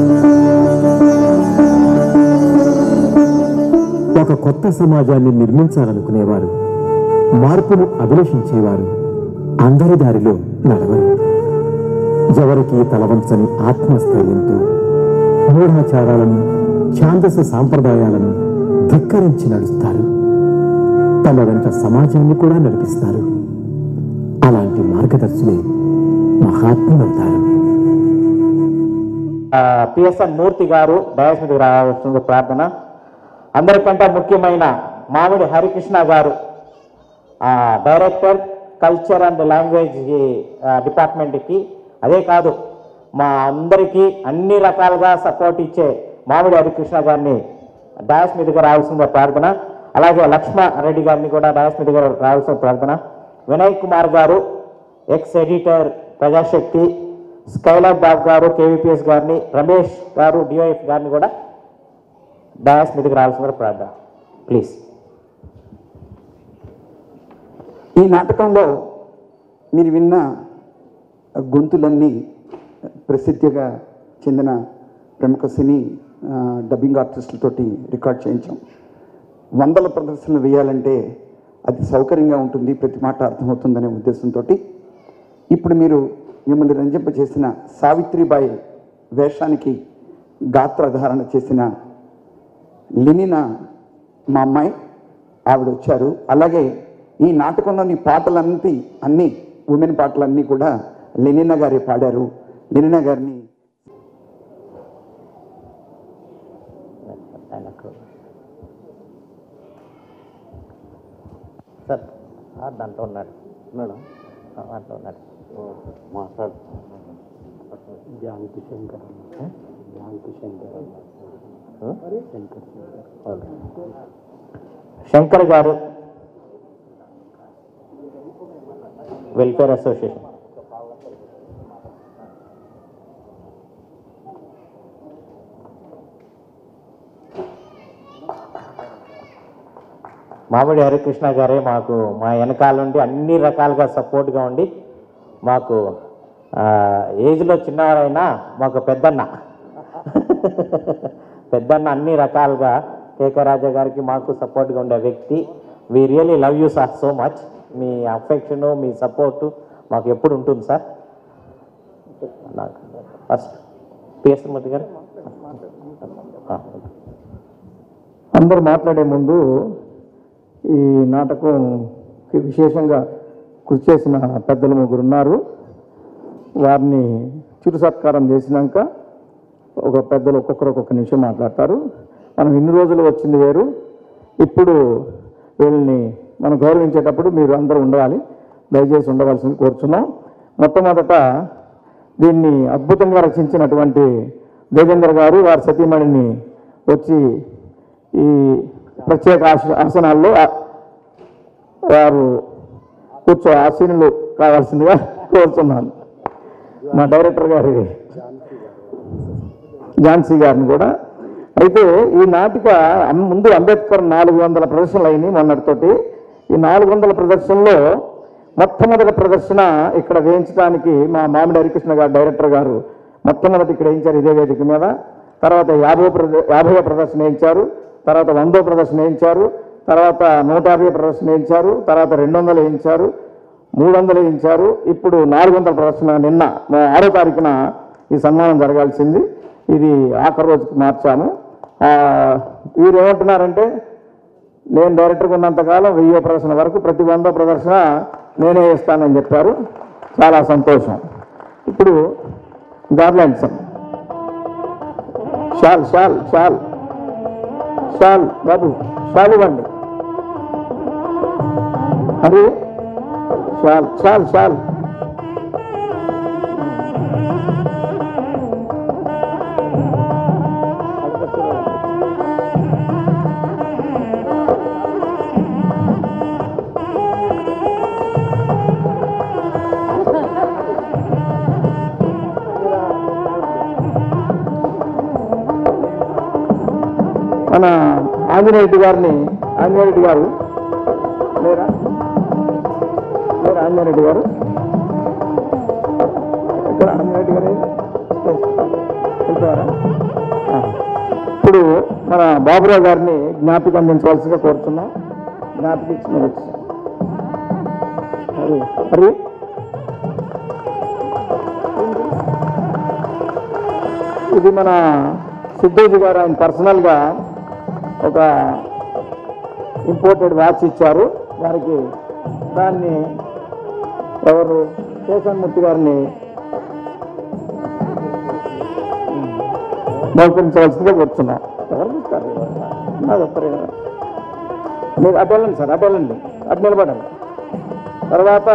ఒక కొత్త సమాజాన్ని నిర్మించాలనుకునేవారు మార్పును అభిలషించేవారు అందరి దారిలో నడవరు ఎవరికి తలవంచని ఆత్మస్థైర్యంతో మూఢాచారాలను ఛాందస సాంప్రదాయాలను ధిక్కరించి నడుస్తారు తమ వెంట సమాజాన్ని కూడా నడిపిస్తారు అలాంటి మార్గదర్శులే మహాత్ములవుతారు పిఎస్ఎన్ మూర్తి గారు డయాస్ మీదకి రావాల్సిన ప్రార్థన అందరికంటే ముఖ్యమైన మామిడి హరికృష్ణ గారు ఆ, డైరెక్టర్ కల్చర్ అండ్ లాంగ్వేజ్ ఆ, డిపార్ట్మెంట్కి అదే కాదు మా అందరికీ అన్ని రకాలుగా సపోర్ట్ ఇచ్చే మామిడి హరికృష్ణ గారిని డయాస్ మీదకి రావాల్సిన ప్రార్థన అలాగే లక్ష్మణ రెడ్డి గారిని కూడా డయాస్ మీదకి రావాల్సిన ప్రార్థన వినయ్ కుమార్ గారు ex editor Prajasakti Skylab Babu గారు కేవీపీఎస్ గారిని రమేష్ గారు డివైఎఫ్ గారిని కూడా డయాస్ మీదకి రావాల్సిన ప్రార్థన ప్లీజ్ ఈ నాటకంలో మీరు విన్న గొంతులన్నీ ప్రసిద్ధిగా చెందిన ప్రముఖ సినీ ఆ, డబ్బింగ్ ఆర్టిస్టులతోటి రికార్డ్ చేయించాం వందల ప్రదర్శనలు వేయాలంటే అది సౌకర్యంగా ఉంటుంది ప్రతి మాట అర్థమవుతుందనే ఉద్దేశంతో ఇప్పుడు మీరు మిమ్మల్ని రంజింప చేసిన సావిత్రిబాయి వేషానికి గాత్రధారణ చేసిన లినిన మా అమ్మాయి ఆవిడ వచ్చారు అలాగే ఈ నాటకంలోని పాటలన్నీ అన్ని ఉమెన్ పాటలన్నీ కూడా లెనినా గారే పాడారు లెనినా గారిని ఆయనకు సార్ ఆ, దాంట్లో ఉన్నాడు మేడం దాంట్లో ఉన్నాడు మాట్లాడు జాంతి శంకర్ జాంతి శంకర్ ఓకే శంకర్ గారు వెల్ఫేర్ అసోసియేషన్ మామిడి హరికృష్ణ గారే మాకు మా వెనకాల నుండి అన్ని రకాలుగా సపోర్ట్గా ఉండి మాకు ఆ, ఏజ్లో చిన్నవారైనా మాకు పెద్దన్న పెద్దన్న అన్ని రకాలుగా కేకే రాజా గారికి మాకు సపోర్ట్గా ఉండే వ్యక్తి we really love you sir so much మీ అఫెక్షను మీ సపోర్టు మాకు ఎప్పుడు ఉంటుంది సార్ నాకు ఫస్ట్ పిఎస్ మూర్తి గారు ఆ. అందరు మాట్లాడే ముందు ఈ నాటకంకి విశేషంగా కృషి చేసిన పెద్దలు ముగ్గురు ఉన్నారు వారిని చిరు సత్కారం చేసినాక ఒక పెద్దలు ఒక్కొక్కరు ఒక్కొక్క నిమిషం మాట్లాడతారు మనం ఇన్ని రోజులు వచ్చింది వేరు ఇప్పుడు వీళ్ళని మనం గౌరవించేటప్పుడు మీరు అందరూ ఉండాలి దయచేసి ఉండవలసింది కోరుచున్నాం మొట్టమొదట దీన్ని అద్భుతంగా రచించినటువంటి దేవేంద్ర గారు వారి సతీమణిని వచ్చి ఈ ప్రత్యేక ఆస- ఆసనాల్లో ఆ- వారు కూర్చో ఆసీనులు కావాల్సిందిగా కోరుతున్నాను మా డైరెక్టర్ గారి ఝాన్సీ గారిని కూడా అయితే ఈ నాటిక అం- ముందు అంబేద్కర్ నాలుగు వందల ప్రదర్శనలు అయినాయి మొన్నటితోటి ఈ నాలుగు వందల ప్రదర్శనలో మొట్టమొదటి ప్రదర్శన ఇక్కడ వేయించడానికి మా మామిడి హరికృష్ణ గారు డైరెక్టర్ గారు మొట్టమొదటి ఇక్కడ వేయించారు ఇదే వేదిక మీద తర్వాత యాభై ప్రద యాభై ప్రదర్శన వేయించారు తర్వాత వందో ప్రదర్శన వేయించారు తర్వాత నూట యాభై ప్రదర్శన వేయించారు తర్వాత రెండు వందలు వేయించారు మూడు వందలు వేయించారు ఇప్పుడు నాలుగు వందల ప్రదర్శన నిన్న మా ఆరో తారీఖున ఈ సన్మానం జరగాల్సింది ఇది ఆఖరి రోజుకి మార్చాము ఆ, వీరు ఏమంటున్నారంటే నేను డైరెక్టర్గా ఉన్నంతకాలం వెయ్యి ప్రదర్శన వరకు ప్రతి వంద ప్రదర్శన నేనే వేస్తానని చెప్పారు చాలా సంతోషం ఇప్పుడు garlands shawl shawl shawl shawl బాబు షాల్ ఇవ్వండి హరి షాల్ షాల్ షాల్ మన ఆంజనేయ రెడ్డి గారిని ఆంజనేయ రెడ్డి గారు లేరా లేరా ఆంజనేయ రెడ్డి గారు ఎక్కడ ఆంజనేయ రెడ్డి గారు వెళ్ళిపోయారా ఆ. ఇప్పుడు మన బాబురావు గారిని జ్ఞాపిక అందించవలసిగా కోరుతున్నాం జ్ఞాపిక ఇచ్చి మీరు వచ్చేసారు. హరి హరి ఇది మన సిద్ధోజీ గారు ఆయన పర్సనల్గా ఒక ఇంపోర్టెడ్ వాచ్ ఇచ్చారు వారికి దాన్ని ఎవరు కేశవమూర్తి గారిని బహుకరించవలసిందిగా కూర్చున్నాం ఎవరు ఇస్తారు నాకు వస్తారు కదా మీరు అటు వెళ్ళండి సార్ అటు వెళ్ళండి అటు నిలబడండి తర్వాత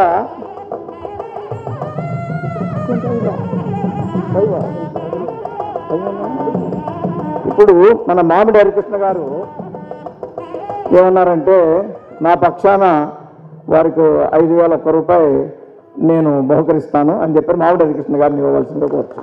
ఇప్పుడు మన మామిడి హరికృష్ణ గారు ఏమన్నారంటే నా పక్షాన వారికి ఐదు వేల ఒక్క రూపాయి నేను బహుకరిస్తాను అని చెప్పి మామిడి హరికృష్ణ గారిని ఇవ్వవలసిందిగా కోరుచు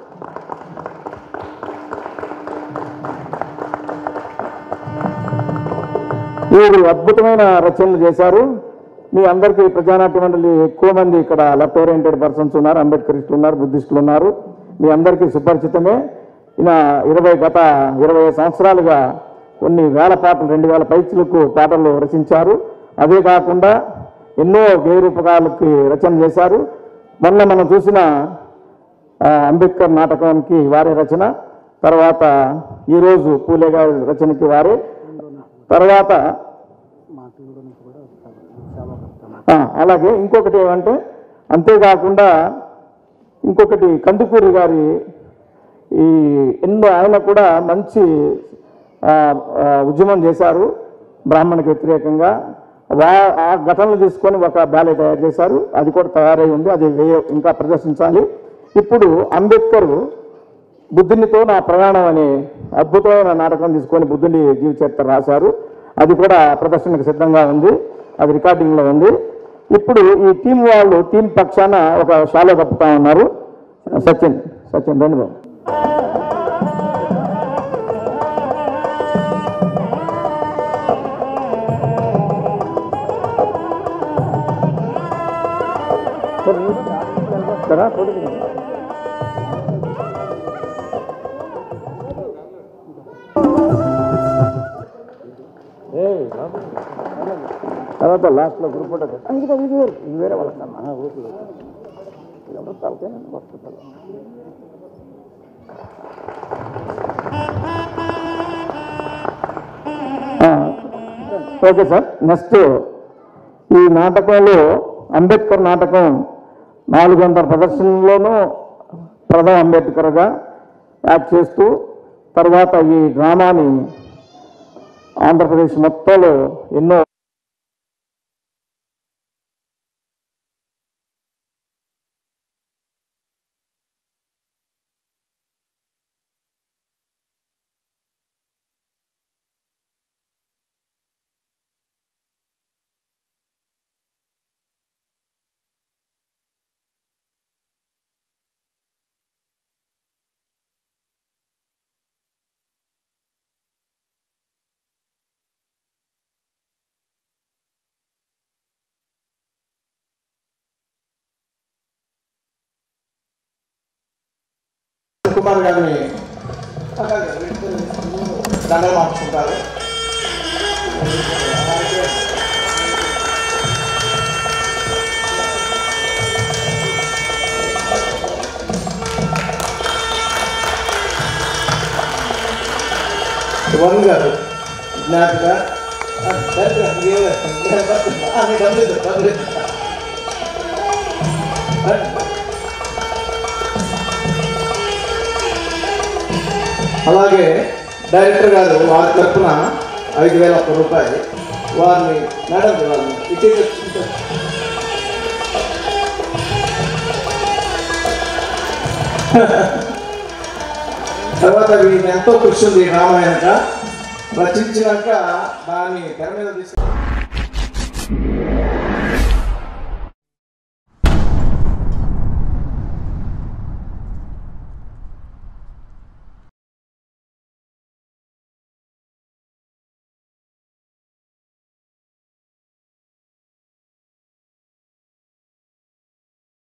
వీరు అద్భుతమైన రచనలు చేశారు మీ అందరికీ ప్రజానాట్య మండలి ఎక్కువ మంది ఇక్కడ లెఫ్ట్ ఓరియంటెడ్ పర్సన్స్ ఉన్నారు అంబేద్కరిస్టులు ఉన్నారు బుద్ధిస్టులు ఉన్నారు మీ అందరికీ సుపరిచితమే ఈయన ఇరవై గత ఇరవై సంవత్సరాలుగా కొన్ని వేల పాటలు రెండు వేల పైచులకు పాటలు రచించారు అదే కాకుండా ఎన్నో గేయ రూపకాలకి రచన చేశారు మొన్న మనం చూసిన ఆ, అంబేద్కర్ నాటకానికి వారే రచన తర్వాత ఈరోజు పూలే గారి రచనకి వారే తర్వాత ఆ, అలాగే ఇంకొకటి ఏమంటే అంతేకాకుండా ఇంకొకటి కందుకూరి గారి ఈ ఎన్నో ఆయన కూడా మంచి ఆ, ఆ, ఉద్యమం చేశారు బ్రాహ్మణకు వ్యతిరేకంగా వా ఆ ఘటనలు తీసుకొని ఒక బ్యాలెట్ తయారు చేశారు అది కూడా తయారై ఉంది అది వేయ- ఇంకా ప్రదర్శించాలి ఇప్పుడు అంబేద్కర్ బుద్ధునితో నా ప్రయాణం అనే అద్భుతమైన నాటకం తీసుకొని బుద్ధుని జీవ చరిత్ర రాశారు అది కూడా ప్రదర్శనకు సిద్ధంగా ఉంది అది రికార్డింగ్లో ఉంది ఇప్పుడు ఈ టీం వాళ్ళు టీం పక్షాన ఒక షాలో కప్పుతా ఉన్నారు సచిన్ సచిన్ రండి బాబు సరే, ఫోటో దిగండి. తర్వాత లాస్ట్లో గ్రూప్ ఫోటో తీస్తాం. ఇది కాదు, ఇది వేరు ఇది వేరే వాళ్ళకన్నా ఓకే ఎవరు తలకాయ వస్తుంది ఓకే సార్ నెక్స్ట్ ఈ నాటకంలో అంబేద్కర్ నాటకం నాలుగు వందల ప్రదర్శనలోనూ ప్రథమ అంబేద్కర్గా యాక్ట్ చేస్తూ తర్వాత ఈ డ్రామాని ఆంధ్రప్రదేశ్ మొత్తంలో ఎన్నో కుమార్ గారిని దండలు మార్చుకుంటారు వరుణ్ గారు జ్ఞాపిక డబ్బులు డబ్బులు అలాగే డైరెక్టర్ గారు వారి తరఫున ఐదు వేల ఒక్క రూపాయలు వారిని మేడం వారిని ఇటీవల తర్వాత వీరిని ఎంతో కృషి ఉంది రామాయణక రచించినాక దాన్ని తెర మీద తీసుకు